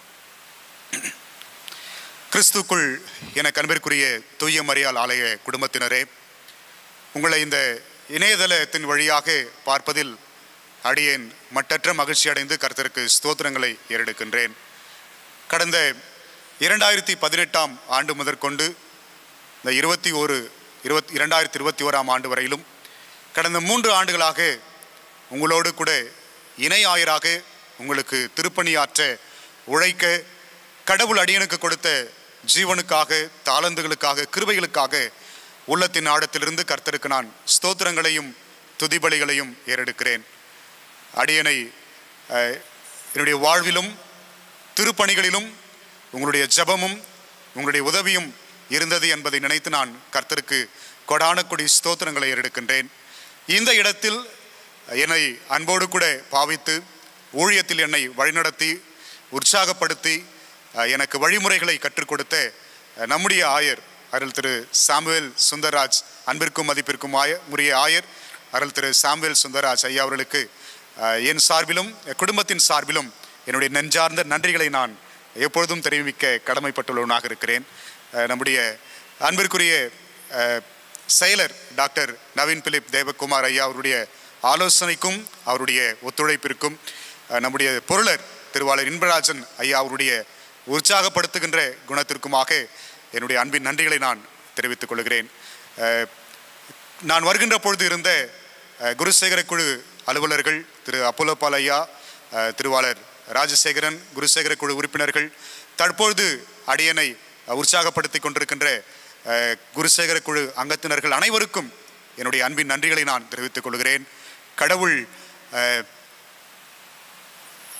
கிறிஸ்துக்குள் எனக்கு அன்பிற்குரிய தூய மரியாள் ஆலய குடும்பத்தினரே உங்களை இந்த இணையதளத்தின் வழியாக பார்ப்பதில் அடியேன் மட்டற்ற மகிழ்ச்சி அடைந்து கர்த்தருக்கு ஸ்தோத்திரங்களை ஏறெடுக்கின்றேன் கடந்த இரண்டாயிரத்தி பதினெட்டாம் ஆண்டு முதற்கொண்டு இந்த இருபத்தி ஒரு இருபத்தி இரண்டாயிரத்தி இருபத்தி ஓராம் ஆண்டு வரையிலும் கடந்த மூன்று ஆண்டுகளாக உங்களோடு கூட இணை ஆயராக உங்களுக்கு திருப்பணியாற்ற உழைக்க கடவுள் அடியனுக்கு கொடுத்த ஜீவனுக்காக தாளந்துகளுக்காக கிருபைகளுக்காக உள்ளத்தின் ஆழத்திலிருந்து கர்த்தருக்கு நான் ஸ்தோத்திரங்களையும் துதிபலிகளையும் ஏறெடுக்கிறேன் அடியனை அஹ், என்னுடைய வாழ்விலும் திருப்பணிகளிலும் உங்களுடைய ஜெபமும் உங்களுடைய உதவியும் இருந்தது என்பதை நினைத்து நான் கர்த்தருக்கு கொடான கொடி ஸ்தோத்திரங்களை ஏறெடுக்கின்றேன் இந்த இடத்தில் என்னை அன்போடு கூட பாவித்து ஊழியத்தில் என்னை வழிநடத்தி உற்சாகப்படுத்தி அஹ், எனக்கு வழிமுறைகளை கற்றுக் கொடுத்த அஹ், நம்முடைய ஆயர் அருள் திரு சாமுவேல் சுந்தர்ராஜ் அன்பிற்கும் மதிப்பிற்கும் ஆய முறைய ஆயர் அருள் திரு சாமுவேல் சுந்தர்ராஜ் ஐயா அவர்களுக்கு அஹ், என் சார்பிலும் என் குடும்பத்தின் சார்பிலும் என்னுடைய நெஞ்சார்ந்த நன்றிகளை நான் எப்பொழுதும் தெரிவிக்க கடமைப்பட்டுள்ளவனாக இருக்கிறேன் அஹ், நம்முடைய அன்பிற்குரிய அஹ், செயலர் டாக்டர் நவீன் பிலிப் தேவகுமார் ஐயா அவருடைய ஆலோசனைக்கும் அவருடைய ஒத்துழைப்பிற்கும் அஹ், நம்முடைய பொருளர் திருவாளர் இன்பராஜன் ஐயா அவருடைய உற்சாகப்படுத்துகின்ற குணத்திற்குமாக என்னுடைய அன்பின் நன்றிகளை நான் தெரிவித்துக் கொள்கிறேன் அஹ், நான் வருகின்ற பொழுது இருந்த அஹ், குருசேகர குழு அலுவலர்கள் திரு அப்போலோ பால் ஐயா அஹ், திருவாளர் ராஜசேகரன் குருசேகர குழு உறுப்பினர்கள் தற்பொழுது அடியனை அஹ், உற்சாகப்படுத்திக் கொண்டிருக்கின்ற அஹ், குருசேகர குழு அங்கத்தினர்கள் அனைவருக்கும் என்னுடைய அன்பின் நன்றிகளை நான் தெரிவித்துக் கொள்கிறேன் கடவுள் அஹ்,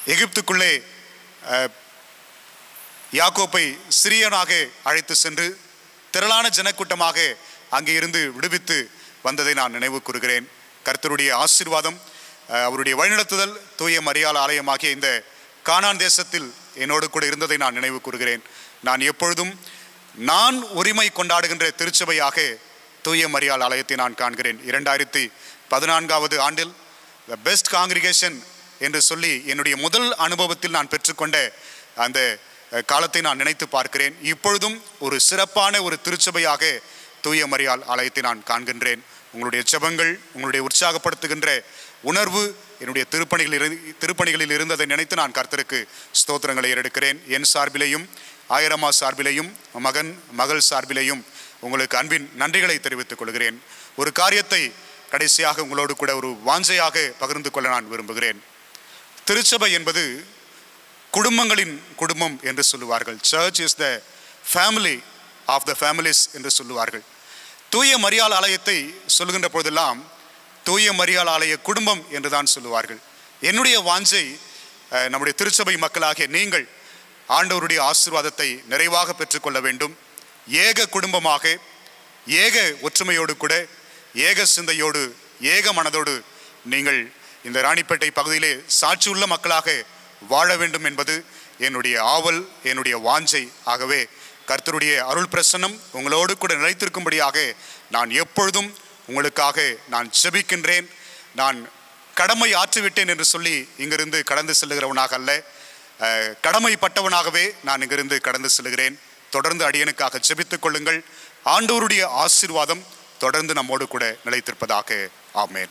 எகிப்துக்குள்ளே அஹ், யாக்கோப்பை சிறியனாக அழைத்து சென்று திரளான ஜனக்கூட்டமாக அங்கே இருந்து விடுவித்து வந்ததை நான் நினைவு கூறுகிறேன் கர்த்தருடைய ஆசீர்வாதம் அஹ், அவருடைய வழிநடத்துதல் தூய மரியாள் ஆலயமாகிய இந்த கானான் தேசத்தில் என்னோடு கூட இருந்ததை நான் நினைவு கூறுகிறேன் நான் எப்பொழுதும் நான் உரிமை கொண்டாடுகின்ற திருச்சபையாக தூய மரியாள் ஆலயத்தை நான் காண்கிறேன் இரண்டாயிரத்தி பதினான்காவது ஆண்டில் த பெஸ்ட் காங்கிரிகேஷன் என்று சொல்லி என்னுடைய முதல் அனுபவத்தில் நான் பெற்றுக்கொண்ட அந்த அஹ், காலத்தை நான் நினைத்து பார்க்கிறேன் இப்பொழுதும் ஒரு சிறப்பான ஒரு திருச்சபையாக தூய மரியாள் ஆலயத்தை நான் காண்கின்றேன் உங்களுடைய ஜெபங்கள் உங்களுடைய உற்சாகப்படுத்துகின்ற உணர்வு என்னுடைய திருப்பணிகளில் இரு திருப்பணிகளில் இருந்ததை நினைத்து நான் கர்த்தருக்கு ஸ்தோத்திரங்களை ஏறெடுக்கிறேன் என் சார்பிலேயும் ஆயிரமா சார்பிலேயும் மகன் மகள் சார்பிலேயும் உங்களுக்கு அன்பின் நன்றிகளை தெரிவித்துக் கொள்கிறேன் ஒரு காரியத்தை கடைசியாக உங்களோடு கூட ஒரு வாஞ்சையாக பகிர்ந்து கொள்ள நான் விரும்புகிறேன் திருச்சபை என்பது குடும்பங்களின் குடும்பம் என்று சொல்லுவார்கள் church is the family of the families என்று சொல்லுவார்கள் தூய மரியாள் ஆலயத்தை சொல்லுகின்ற போதெல்லாம் தூய மரியாள் ஆலய குடும்பம் என்று தான் சொல்லுவார்கள் என்னுடைய வாஞ்சை அஹ், நம்முடைய திருச்சபை மக்களாகிய நீங்கள் ஆண்டவருடைய ஆசீர்வாதத்தை நிறைவாக பெற்றுக்கொள்ள வேண்டும் ஏக குடும்பமாக ஏக ஒற்றுமையோடு கூட ஏக சிந்தையோடு ஏக மனதோடு நீங்கள் இந்த ராணிப்பேட்டை பகுதியிலே சாட்சியுள்ள மக்களாக வாழ வேண்டும் என்பது என்னுடைய ஆவல் என்னுடைய வாஞ்சை ஆகவே கர்த்தருடைய அருள் பிரசன்னம் உங்களோடு கூட நிலைத்திருக்கும்படியாக நான் எப்பொழுதும் உங்களுக்காக நான் செபிக்கின்றேன் நான் கடமை ஆற்றிவிட்டேன் என்று சொல்லி இங்கிருந்து கடந்து செல்லுகிறவனாக அல்ல அஹ், கடமைப்பட்டவனாகவே நான் இங்கிருந்து கடந்து செல்கிறேன் தொடர்ந்து அடியனுக்காக செபித்துக் கொள்ளுங்கள் ஆண்டவருடைய ஆசீர்வாதம் தொடர்ந்து நம்மோடு கூட நிலைத்திருப்பதாக ஆமென்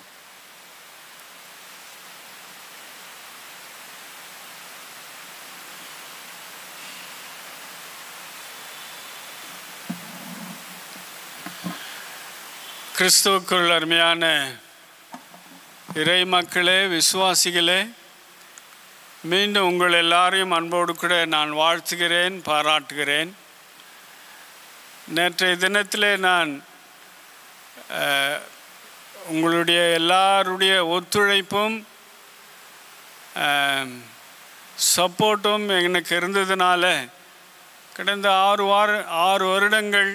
கிறிஸ்துவுக்குள் அருமையான இறை மக்களே விசுவாசிகளே மீண்டும் உங்கள் எல்லாரையும் அன்போடு கூட நான் வாழ்த்துகிறேன் பாராட்டுகிறேன் நேற்றைய தினத்திலே நான் அஹ், உங்களுடைய எல்லாருடைய ஒத்துழைப்பும் சப்போர்ட்டும் எனக்கு இருந்ததுனால கடந்த ஆறு வார ஆறு வருடங்கள்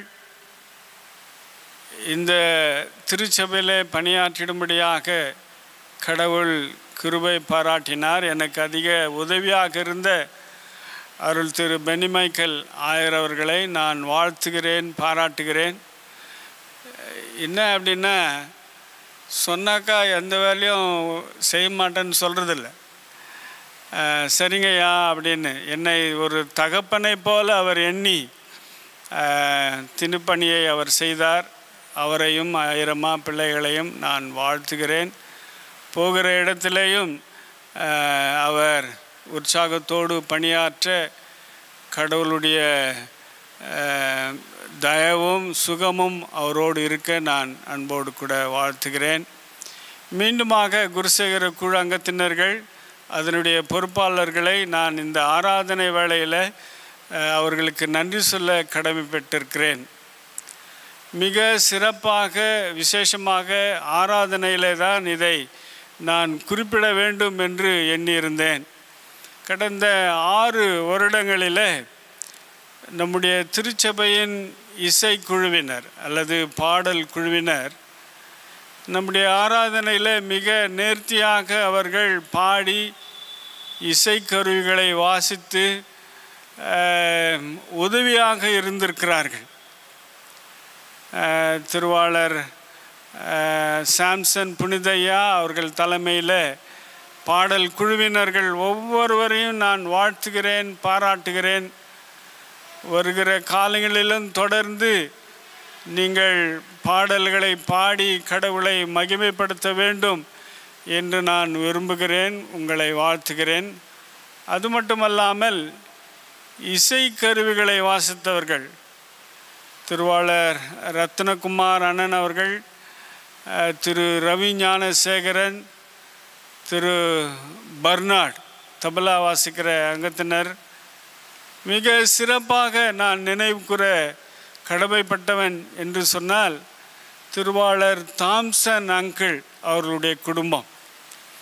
இந்த திருச்சபையில் பணியாற்றிடும்படியாக கடவுள் கிருபை பாராட்டினார் எனக்கு அதிக உதவியாக இருந்த அருள் திரு பெனிமைக்கல் ஆயர் அவர்களை நான் வாழ்த்துகிறேன் பாராட்டுகிறேன் என்ன அப்படின்னா சொன்னாக்கா எந்த வேலையும் செய்ய மாட்டேன்னு சொல்கிறதில்ல சரிங்கய்யா அப்படின்னு என்னை ஒரு தகப்பனை போல அவர் எண்ணி அஹ், திணுப்பணியை அவர் செய்தார் அவரையும் ஆயிரமா பிள்ளைகளையும் நான் வாழ்த்துகிறேன் போகிற இடத்திலேயும் அஹ், அவர் உற்சாகத்தோடு பணியாற்ற கடவுளுடைய அஹ், தயவும் சுகமும் அவரோடு இருக்க நான் அன்போடு கூட வாழ்த்துகிறேன் மீண்டுமாக குருசேகர குழு அங்கத்தினர்கள் அதனுடைய பொறுப்பாளர்களை நான் இந்த ஆராதனை வேளையில் அஹ், அவர்களுக்கு நன்றி சொல்ல கடமைப்பட்டிருக்கிறேன் மிக சிறப்பாக விசேஷமாக ஆராதனையிலே தான் இதை நான் குறிப்பிட வேண்டும் என்று எண்ணியிருந்தேன் கடந்த ஆறு வருடங்களில் நம்முடைய திருச்சபையின் இசைக்குழுவினர் அல்லது பாடல் குழுவினர் நம்முடைய ஆராதனையில் மிக நேர்த்தியாக அவர்கள் பாடி இசைக்கருவிகளை வாசித்து அஹ், உதவியாக இருந்திருக்கிறார்கள் அஹ், திருவாளர் அஹ், சாம்சன் புனிதையா அவர்கள் தலைமையில் பாடல் குழுவினர்கள் ஒவ்வொருவரையும் நான் வாழ்த்துகிறேன் பாராட்டுகிறேன் வருகிற காலங்களிலும் தொடர்ந்து நீங்கள் பாடல்களை பாடி கடவுளை மகிமைப்படுத்த வேண்டும் என்று நான் விரும்புகிறேன் உங்களை வாழ்த்துகிறேன் அது மட்டுமல்லாமல் இசைக்கருவிகளை வாசித்தவர்கள் திருவாளர் ரத்னகுமார் அண்ணன் அவர்கள் அஹ், திரு ரவி ஞானசேகரன் திரு பர்னாட் தபலா வாசிக்கிற அங்கத்தினர் மிக சிறப்பாக நான் நினைவு கூற கடமைப்பட்டவன் என்று சொன்னால் திருவாளர் தாம்சன் அங்கிள் அவர்களுடைய குடும்பம்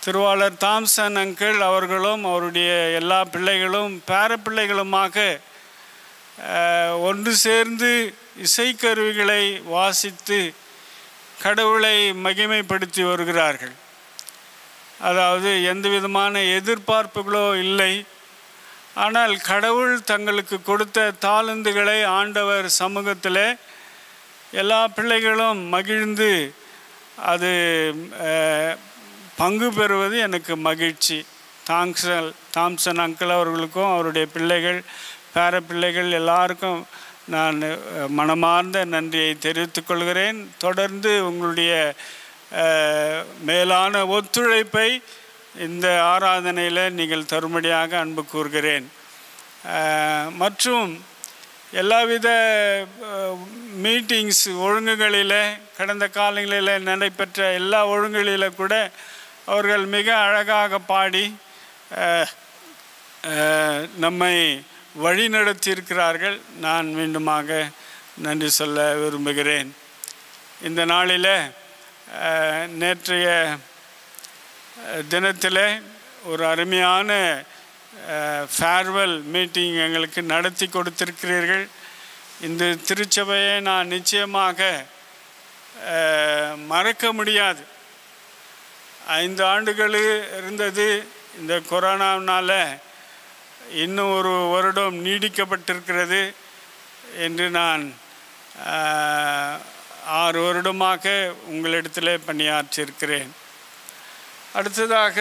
திருவாளர் தாம்சன் அங்கிள் அவர்களும் அவருடைய எல்லா பிள்ளைகளும் பேர பிள்ளைகளுமாக அஹ், ஒன்று சேர்ந்து இசைக்கருவிகளை வாசித்து கடவுளை மகிமைப்படுத்தி வருகிறார்கள் அதாவது எந்த விதமான எதிர்பார்ப்புகளோ இல்லை ஆனால் கடவுள் தங்களுக்கு கொடுத்த தாளந்துகளை ஆண்டவர் சமூகத்தில் எல்லா பிள்ளைகளும் மகிழ்ந்து அது அஹ், பங்கு பெறுவது எனக்கு மகிழ்ச்சி தாங்சல் தாம்சன் அங்கிள் அவர்களுக்கும் அவருடைய பிள்ளைகள் பேர பிள்ளைகள் எல்லாருக்கும் நான் அஹ், மனமார்ந்த நன்றியை தெரிவித்துக் கொள்கிறேன் தொடர்ந்து உங்களுடைய அஹ், மேலான ஒத்துழைப்பை இந்த ஆராதனையில் நீங்கள் தரும்படியாக அன்பு கூறுகிறேன் அஹ், மற்றும் எல்லாவித மீட்டிங்ஸ் ஒழுங்குகளில் கடந்த காலங்களில் நடைபெற்ற எல்லா ஒழுங்குகளில் கூட அவர்கள் மிக அழகாக பாடி அஹ், அஹ், நம்மை வழிநடத்தியிருக்கிறார்கள் நான் மீண்டுமாக நன்றி சொல்ல விரும்புகிறேன் இந்த நாளில் அஹ், நேற்றைய தினத்தில் ஒரு அருமையான ஃபேர்வெல் மீட்டிங் எங்களுக்கு நடத்தி கொடுத்திருக்கிறீர்கள் இந்த திருச்சபையை நான் நிச்சயமாக அஹ், மறக்க முடியாது ஐந்து ஆண்டுகள் இருந்தது இந்த கொரோனாவினால் இன்னும் ஒரு வருடம் நீடிக்கப்பட்டிருக்கிறது என்று நான் அஹ், ஆறு வருடமாக உங்களிடத்தில் பணியாற்றியிருக்கிறேன் அடுத்ததாக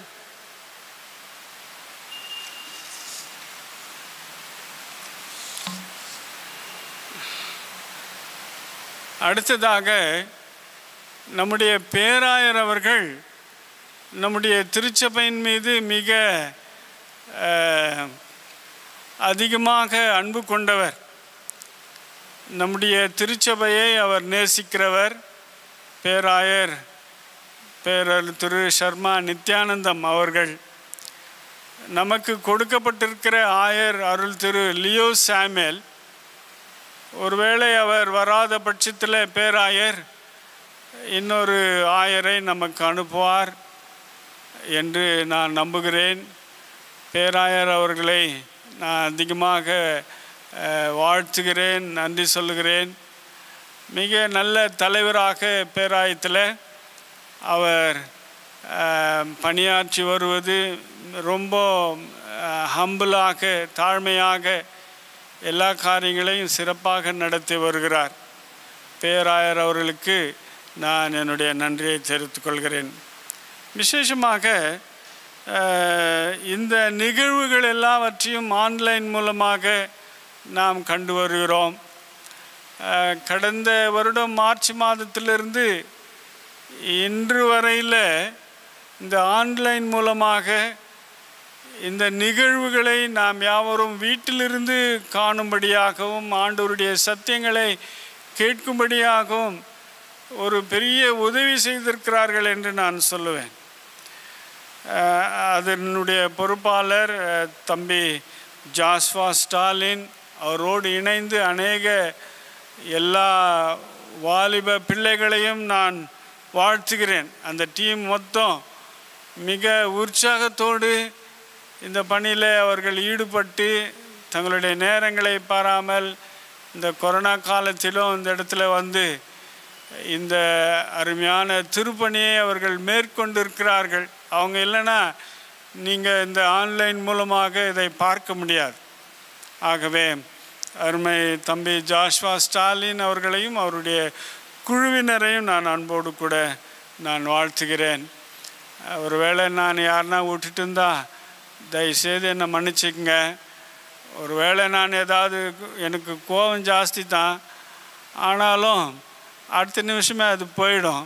அடுத்ததாக நம்முடைய பேராயர் அவர்கள் நம்முடைய திருச்சபையின் மீது மிக அஹ், அதிகமாக அன்பு கொண்டவர் நம்முடைய திருச்சபையை அவர் நேசிக்கிறவர் பேராயர் பேரர் திரு சர்மா நித்யானந்தம் அவர்கள் நமக்கு கொடுக்கப்பட்டிருக்கிற ஆயர் அருள் திரு லியோ சாமுவேல் ஒருவேளை அவர் வராத பட்சத்தில் பேராயர் இன்னொரு ஆயரை நமக்கு அனுப்புவார் என்று நான் நம்புகிறேன் பேராயர் அவர்களை நான் அதிகமாக அஹ், வாழ்த்துகிறேன் நன்றி சொல்லுகிறேன் மிக நல்ல தலைவராக பேராயத்தில் அவர் அஹ், பணியாற்றி வருவது ரொம்ப ஹம்பிளாக தாழ்மையாக எல்லா காரியங்களையும் சிறப்பாக நடத்தி வருகிறார் பேராயர் அவர்களுக்கு நான் என்னுடைய நன்றியை தெரிவித்துக் கொள்கிறேன் விசேஷமாக அஹ், இந்த நிகழ்வுகள் எல்லாவற்றையும் ஆன்லைன் மூலமாக நாம் கண்டு வருகிறோம் அஹ், கடந்த வருடம் மார்ச் மாதத்திலிருந்து இன்று வரையில் இந்த ஆன்லைன் மூலமாக இந்த நிகழ்வுகளை நாம் யாவரும் வீட்டிலிருந்து காணும்படியாகவும் ஆண்டவருடைய சத்தியங்களை கேட்கும்படியாகவும் ஒரு பெரிய உதவி செய்திருக்கிறார்கள் என்று நான் சொல்லுவேன் அஹ், அதனுடைய பொறுப்பாளர் அஹ், தம்பி ஜாஸ்வா ஸ்டாலின் அவரோடு இணைந்து அநேக எல்லா வாலிப பிள்ளைகளையும் நான் வாழ்த்துகிறேன் அந்த டீம் மொத்தம் மிக உற்சாகத்தோடு இந்த பணியில் அவர்கள் ஈடுபட்டு தங்களுடைய நேரங்களை பாராமல் இந்த கொரோனா காலத்திலும் இந்த இடத்துல வந்து இந்த அருமையான திருப்பணியை அவர்கள் மேற்கொண்டிருக்கிறார்கள் அவங்க இல்லைன்னா நீங்கள் இந்த ஆன்லைன் மூலமாக இதை பார்க்க முடியாது ஆகவே அருமை தம்பி ஜாஷ்வா ஸ்டாலின் அவர்களையும் அவருடைய குழுவினரையும் நான் அன்போடு கூட நான் வாழ்த்துகிறேன் ஒருவேளை நான் யாருன்னா விட்டுட்டு இருந்தா தயவுசெய்து என்னை மன்னிச்சுக்கங்க ஒருவேளை நான் ஏதாவது எனக்கு கோபம் ஜாஸ்தி தான் ஆனாலும் அடுத்த நிமிஷமே அது போயிடும்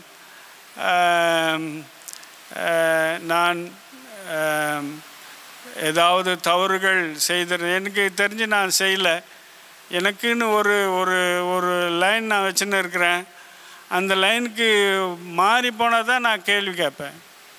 ஆம், ஆஹ், நான் ஆம், ஏதாவது தவறுகள் செய்திருந்தேன் எனக்கு தெரிஞ்சு நான் செய்யலை எனக்குன்னு ஒரு ஒரு ஒரு லைன் நான் வச்சுன்னு இருக்கிறேன் அந்த லைனுக்கு மாறி போனால் தான் நான் கேள்வி கேட்பேன்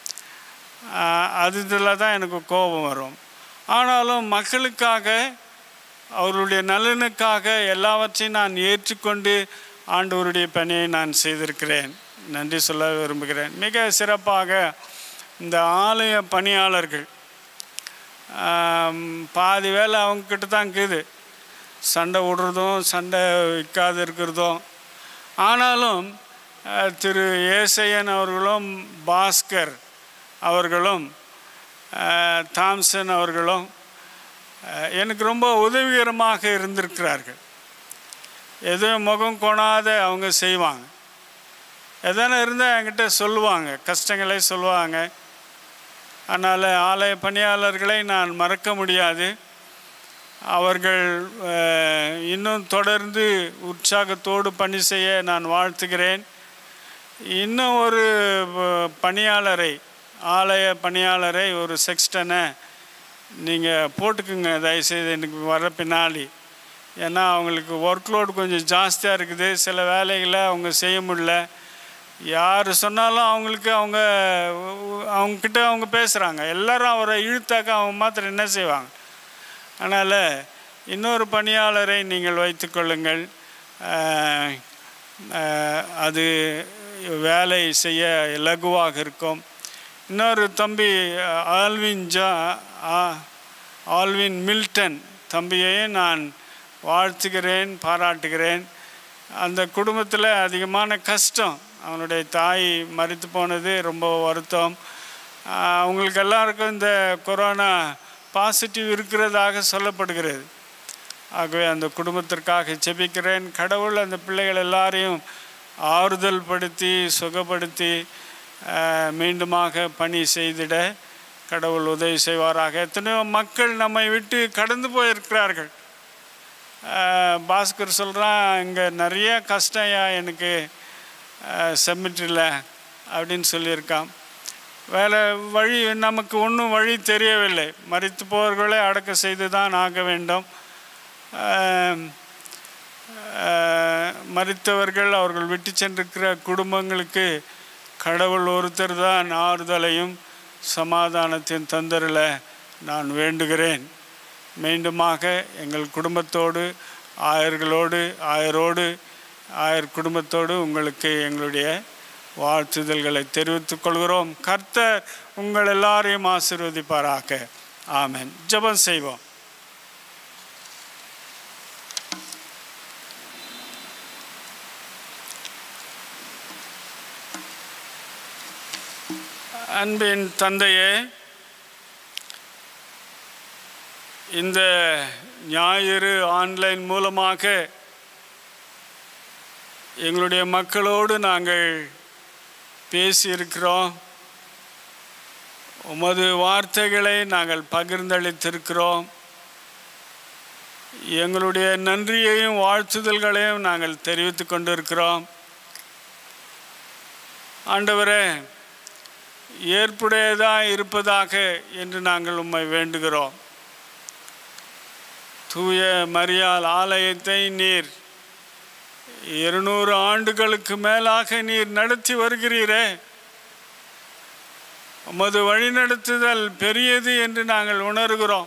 ஆஹ் அது இதில் தான் எனக்கு கோபம் வரும் ஆனாலும் மக்களுக்காக அவருடைய நலனுக்காக எல்லாவற்றையும் நான் ஏற்றுக்கொண்டு ஆண்டவருடைய பணியை நான் செய்திருக்கிறேன் நன்றி சொல்ல விரும்புகிறேன் மிக சிறப்பாக இந்த ஆலய பணியாளர்கள் ஆம், பாதி வேலை அவங்கக்கிட்ட தான் இருக்குது சண்டை விடுறதும் சண்டை விற்காது இருக்கிறதும் ஆனாலும் அஹ், திரு ஏசையன் அவர்களும் பாஸ்கர் அவர்களும் அஹ், தாம்சன் அவர்களும் அஹ், எனக்கு ரொம்ப உதவிகரமாக இருந்திருக்கிறார்கள் எதுவும் முகம் கொணாத அவங்க செய்வாங்க எதனா இருந்தால் என்கிட்ட சொல்லுவாங்க கஷ்டங்களை சொல்லுவாங்க அதனால் ஆலய பணியாளர்களை நான் மறக்க முடியாது அவர்கள் அஹ், இன்னும் தொடர்ந்து உற்சாகத்தோடு பணி செய்ய நான் வாழ்த்துகிறேன் இன்னும் ஒரு அஹ், பணியாளரை ஆலய பணியாளரை ஒரு செக்ஸ்டனை நீங்கள் போட்டுக்குங்க தயவுசெய்து எனக்கு வர பின்னாடி ஏன்னா அவங்களுக்கு ஒர்க் லோடு கொஞ்சம் ஜாஸ்தியாக இருக்குது சில வேலைகளை அவங்க செய்ய முடியல யார் சொன்னாலும் அவங்களுக்கு அவங்க அவங்கக்கிட்ட அவங்க பேசுகிறாங்க எல்லாரும் அவரை இழுத்தாக்க அவங்க மாத்திரம் என்ன செய்வாங்க அதனால் இன்னொரு பணியாளரை நீங்கள் வைத்துக்கொள்ளுங்கள் அஹ், அஹ், அது வேலை செய்ய இலகுவாக இருக்கும் இன்னொரு தம்பி அஹ், ஆல்வின் ஜா ஆ- ஆல்வின் மில்டன் தம்பியையும் நான் வாழ்த்துகிறேன் பாராட்டுகிறேன் அந்த குடும்பத்தில் அதிகமான கஷ்டம் அவனுடைய தாய் மரித்து போனது ரொம்ப வருத்தம் ஆஹ் அவங்களுக்கு எல்லாருக்கும் இந்த கொரோனா பாசிட்டிவ் இருக்கிறதாக சொல்லப்படுகிறது ஆகவே அந்த குடும்பத்திற்காக ஜெபிக்கிறேன் கடவுள் அந்த பிள்ளைகள் எல்லாரையும் ஆறுதல் படுத்தி சுகப்படுத்தி ஆஹ் மீண்டுமாக பணி செய்திட கடவுள் உதவி செய்வாராக எத்தனையோ மக்கள் நம்மை விட்டு கடந்து போயிருக்கிறார்கள் ஆஹ் பாஸ்கர் சொல்கிறான் இங்கே நிறைய கஷ்டம்யா எனக்கு செமிட்ரியில் அப்படின்னு சொல்லியிருக்கான் வேறு வழி நமக்கு ஒன்றும் வழி தெரியவில்லை மறித்து போவர்களை அடக்கம் செய்து தான் ஆக வேண்டும் ஆஹ் ஆஹ் மரித்தவர்கள் அவர்கள் விட்டு சென்றிருக்கிற குடும்பங்களுக்கு கடவுள் ஒருத்தர் தான் ஆறுதலையும் சமாதானத்தின் தந்தரில் நான் வேண்டுகிறேன் மீண்டுமாக எங்கள் குடும்பத்தோடு ஆயர்களோடு ஆயரோடு ஆயர் குடும்பத்தோடு உங்களுக்கு எங்களுடைய வாழ்த்துதல்களை தெரிவித்துக் கொள்கிறோம் கர்த்தர் உங்கள் எல்லாரையும் ஆசீர்வதிப்பாராக ஆமென் ஜெபம் செய்வோம் அன்பின் தந்தையே இந்த ஞாயிறு ஆன்லைன் மூலமாக எங்களுடைய மக்களோடு நாங்கள் பேசியிருக்கிறோம் உமது வார்த்தைகளை நாங்கள் பகிர்ந்தளித்திருக்கிறோம் எங்களுடைய நன்றியையும் வாழ்த்துதல்களையும் நாங்கள் தெரிவித்து கொண்டிருக்கிறோம் ஆண்டவரே ஏற்புடையதாக இருப்பதாக என்று நாங்கள் உம்மை வேண்டுகிறோம் தூய மரியாள் ஆலயத்தை நீர் இருநூறு ஆண்டுகளுக்கு மேலாக நீர் நடத்தி வருகிறீரே உமது வழிநடத்துதல் பெரியது என்று நாங்கள் உணர்கிறோம்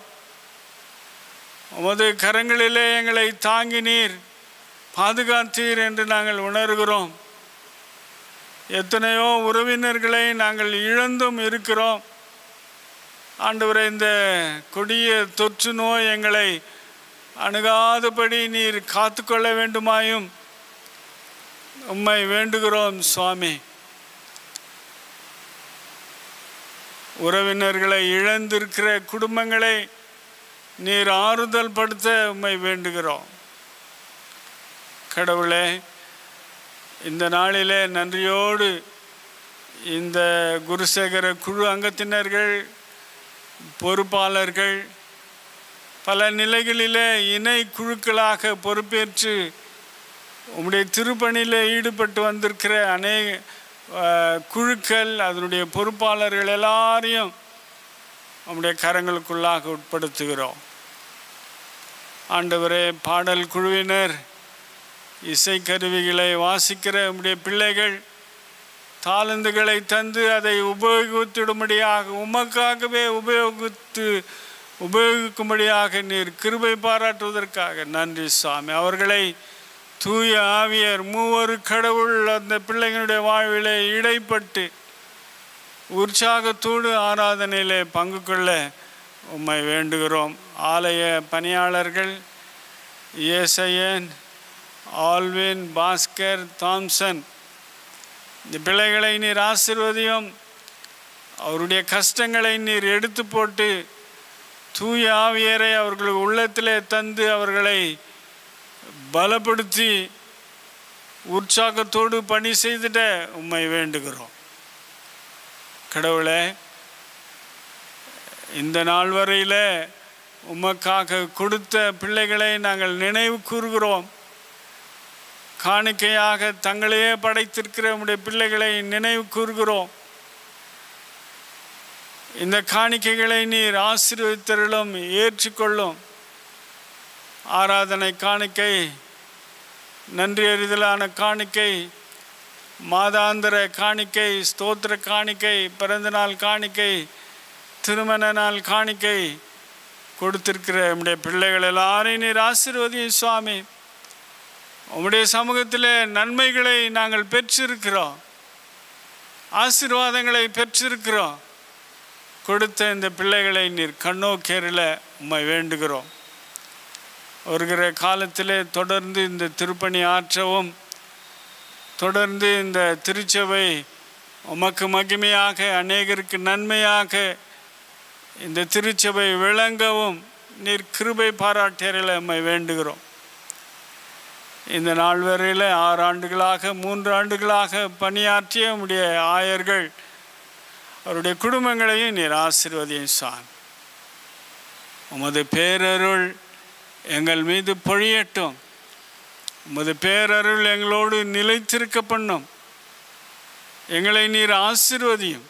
உமது கரங்களிலே எங்களை தாங்கி நீர் பாதுகாத்தீர் என்று நாங்கள் உணர்கிறோம் எத்தனையோ உறவினர்களை நாங்கள் இழந்தும் இருக்கிறோம் ஆண்டவரே இந்த கொடிய தொற்று நோய் எங்களை அணுகாதபடி நீர் காத்துக்கொள்ள வேண்டுமாயும் உம்மை வேண்டுகிறோம் சுவாமி உறவினர்களை இழந்திருக்கிற குடும்பங்களை நீர் ஆறுதல் படுத்த உம்மை வேண்டுகிறோம் கடவுளே இந்த நாளிலே நன்றியோடு இந்த குருசேகர குழு அங்கத்தினர்கள் பொறுப்பாளர்கள் பல நிலைகளிலே இணை குழுக்களாக பொறுப்பேற்று உம்முடைய திருப்பணியில் ஈடுபட்டு வந்திருக்கிற அநேக அஹ், குழுக்கள் அதனுடைய பொறுப்பாளர்கள் எல்லாரையும் உம்முடைய கரங்களுக்குள்ளாக உட்படுத்துகிறோம் ஆண்டவரே பாடல் குழுவினர் இசைக்கருவிகளை வாசிக்கிற உம்முடைய பிள்ளைகள் தாளந்துகளை தந்து அதை உபயோகித்திடும்படியாக உமக்காகவே உபயோகித்து உபயோகிக்கும்படியாக நீர் கிருபை பாராட்டுவதற்காக நன்றி சுவாமி அவர்களை தூய ஆவியர் மூவரு கடவுள் அந்த பிள்ளைகளுடைய வாழ்விலே இடைப்பட்டு உற்சாகத்தோடு ஆராதனையிலே பங்கு கொள்ள உம்மை வேண்டுகிறோம் ஆலய பணியாளர்கள் ஏசையன் ஆல்வின் பாஸ்கர் தாம்சன் இந்த பிள்ளைகளை நீர் ஆசிர்வதியும் அவருடைய கஷ்டங்களை நீர் எடுத்து போட்டு தூய ஆவியரை அவர்கள் உள்ளத்திலே தந்து அவர்களை பலப்படுத்தி உற்சாகத்தோடு பணி செய்திட உம்மை வேண்டுகிறோம் கடவுளே இந்த நாள் வரையில் உமக்காக கொடுத்த பிள்ளைகளை நாங்கள் நினைவு கூறுகிறோம் காணிக்கையாக தங்களையே படைத்திருக்கிற உம்முடைய பிள்ளைகளை நினைவு கூறுகிறோம் இந்த காணிக்கைகளை நீர் ஆசீர்வதித்தருளும் ஏற்றுக்கொள்ளும் ஆராதனை காணிக்கை நன்றி அறிதலான காணிக்கை மாதாந்திர காணிக்கை ஸ்தோத்திர காணிக்கை பிறந்தநாள் காணிக்கை திருமண நாள் காணிக்கை கொடுத்திருக்கிற நம்முடைய பிள்ளைகள் எல்லாரையும் நீர் ஆசீர்வதியும் சுவாமி உம்முடைய சமூகத்தில் நன்மைகளை நாங்கள் பெற்றிருக்கிறோம் ஆசீர்வாதங்களை பெற்றிருக்கிறோம் கொடுத்த இந்த பிள்ளைகளை நீர் கண்ணோக்கேரில் உம்மை வேண்டுகிறோம் வருகிற காலத்திலே தொடர்ந்து இந்த திருப்பணி ஆற்றவும் தொடர்ந்து இந்த திருச்சபை உமக்கு மகிமையாக அநேகருக்கு நன்மையாக இந்த திருச்சபை விளங்கவும் நீர் கிருபை பாராட்டியரில் உம்மை வேண்டுகிறோம் இந்த நாள் வரையில் ஆறு ஆண்டுகளாக மூன்று ஆண்டுகளாக பணியாற்றிய உம்முடைய ஆயர்கள் அவருடைய குடும்பங்களையும் நீர் ஆசீர்வதியும் சான் உமது பேரருள் எங்கள் மீது பொழியட்டும் உமது பேரருள் எங்களோடு நிலைத்திருக்க பண்ணும் எங்களை நீர் ஆசீர்வதியும்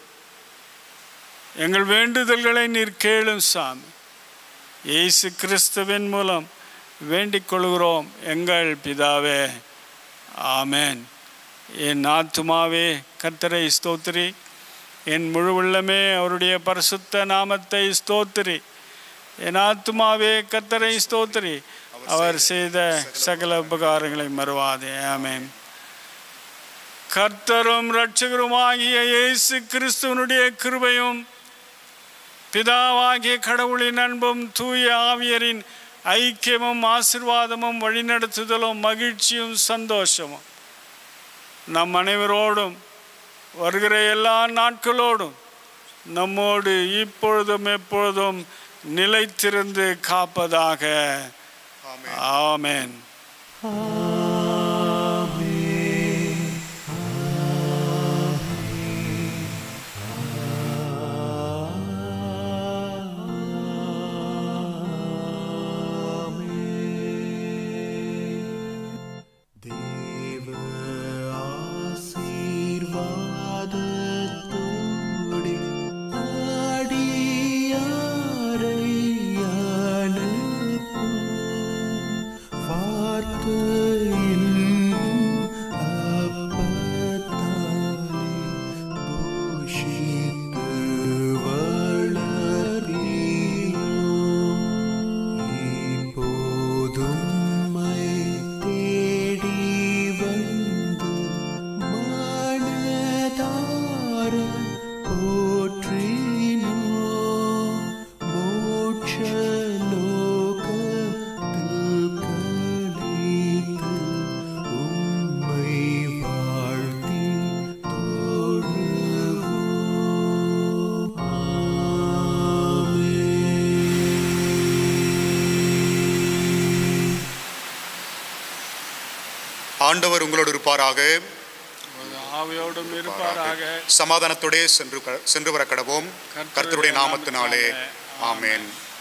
எங்கள் வேண்டுதல்களை நீர் கேளும் சாமி இயேசு கிறிஸ்துவின் மூலம் வேண்டிக் கொள்கிறோம் எங்கள் பிதாவே ஆமென் என் ஆத்துமாவே கர்த்தரை ஸ்தோத்திரி என் முழு உள்ளமே அவருடைய பரிசுத்த நாமத்தை ஸ்தோத்திரி என் ஆத்துமாவே கர்த்தரை ஸ்தோத்திரி அவர் செய்த சகல உபகாரங்களை மறுவாதே ஆமென் கர்த்தரும் இரட்சகருமாகிய இயேசு கிறிஸ்துவனுடைய கிருபையும் பிதாவாகிய கடவுளின் அன்பும் தூய ஆவியரின் ஐக்கியமும் ஆசிர்வாதமும் வழிநடத்துதலும் மகிழ்ச்சியும் சந்தோஷமும் நம் அனைவரோடும் வருகிற எல்லா நாட்களோடும் நம்மோடு இப்பொழுதும் எப்பொழுதும் நிலைத்திருந்து காப்பதாக ஆமென் தேவ ஆசீர்வாதத்தோடு அடியாரை அனுப்பும் வார்த்தையின் அப்பத்தாலே போஷித்து வளர்வீரும். இப்போதும்மை தேடி வந்து மனதார போற்றினோம். மோட்ச லோகத்தில் கழித்து உம்மை வாழ்த்தி தொழுவோம். ஆண்டவர் உங்களோடு இருப்பாராக உமது ஆவியோடும் இருப்பாராக சமாதானத்தோடே சென்று சென்று வர கடவோம் கர்த்தருடைய நாமத்தினாலே ஆமென்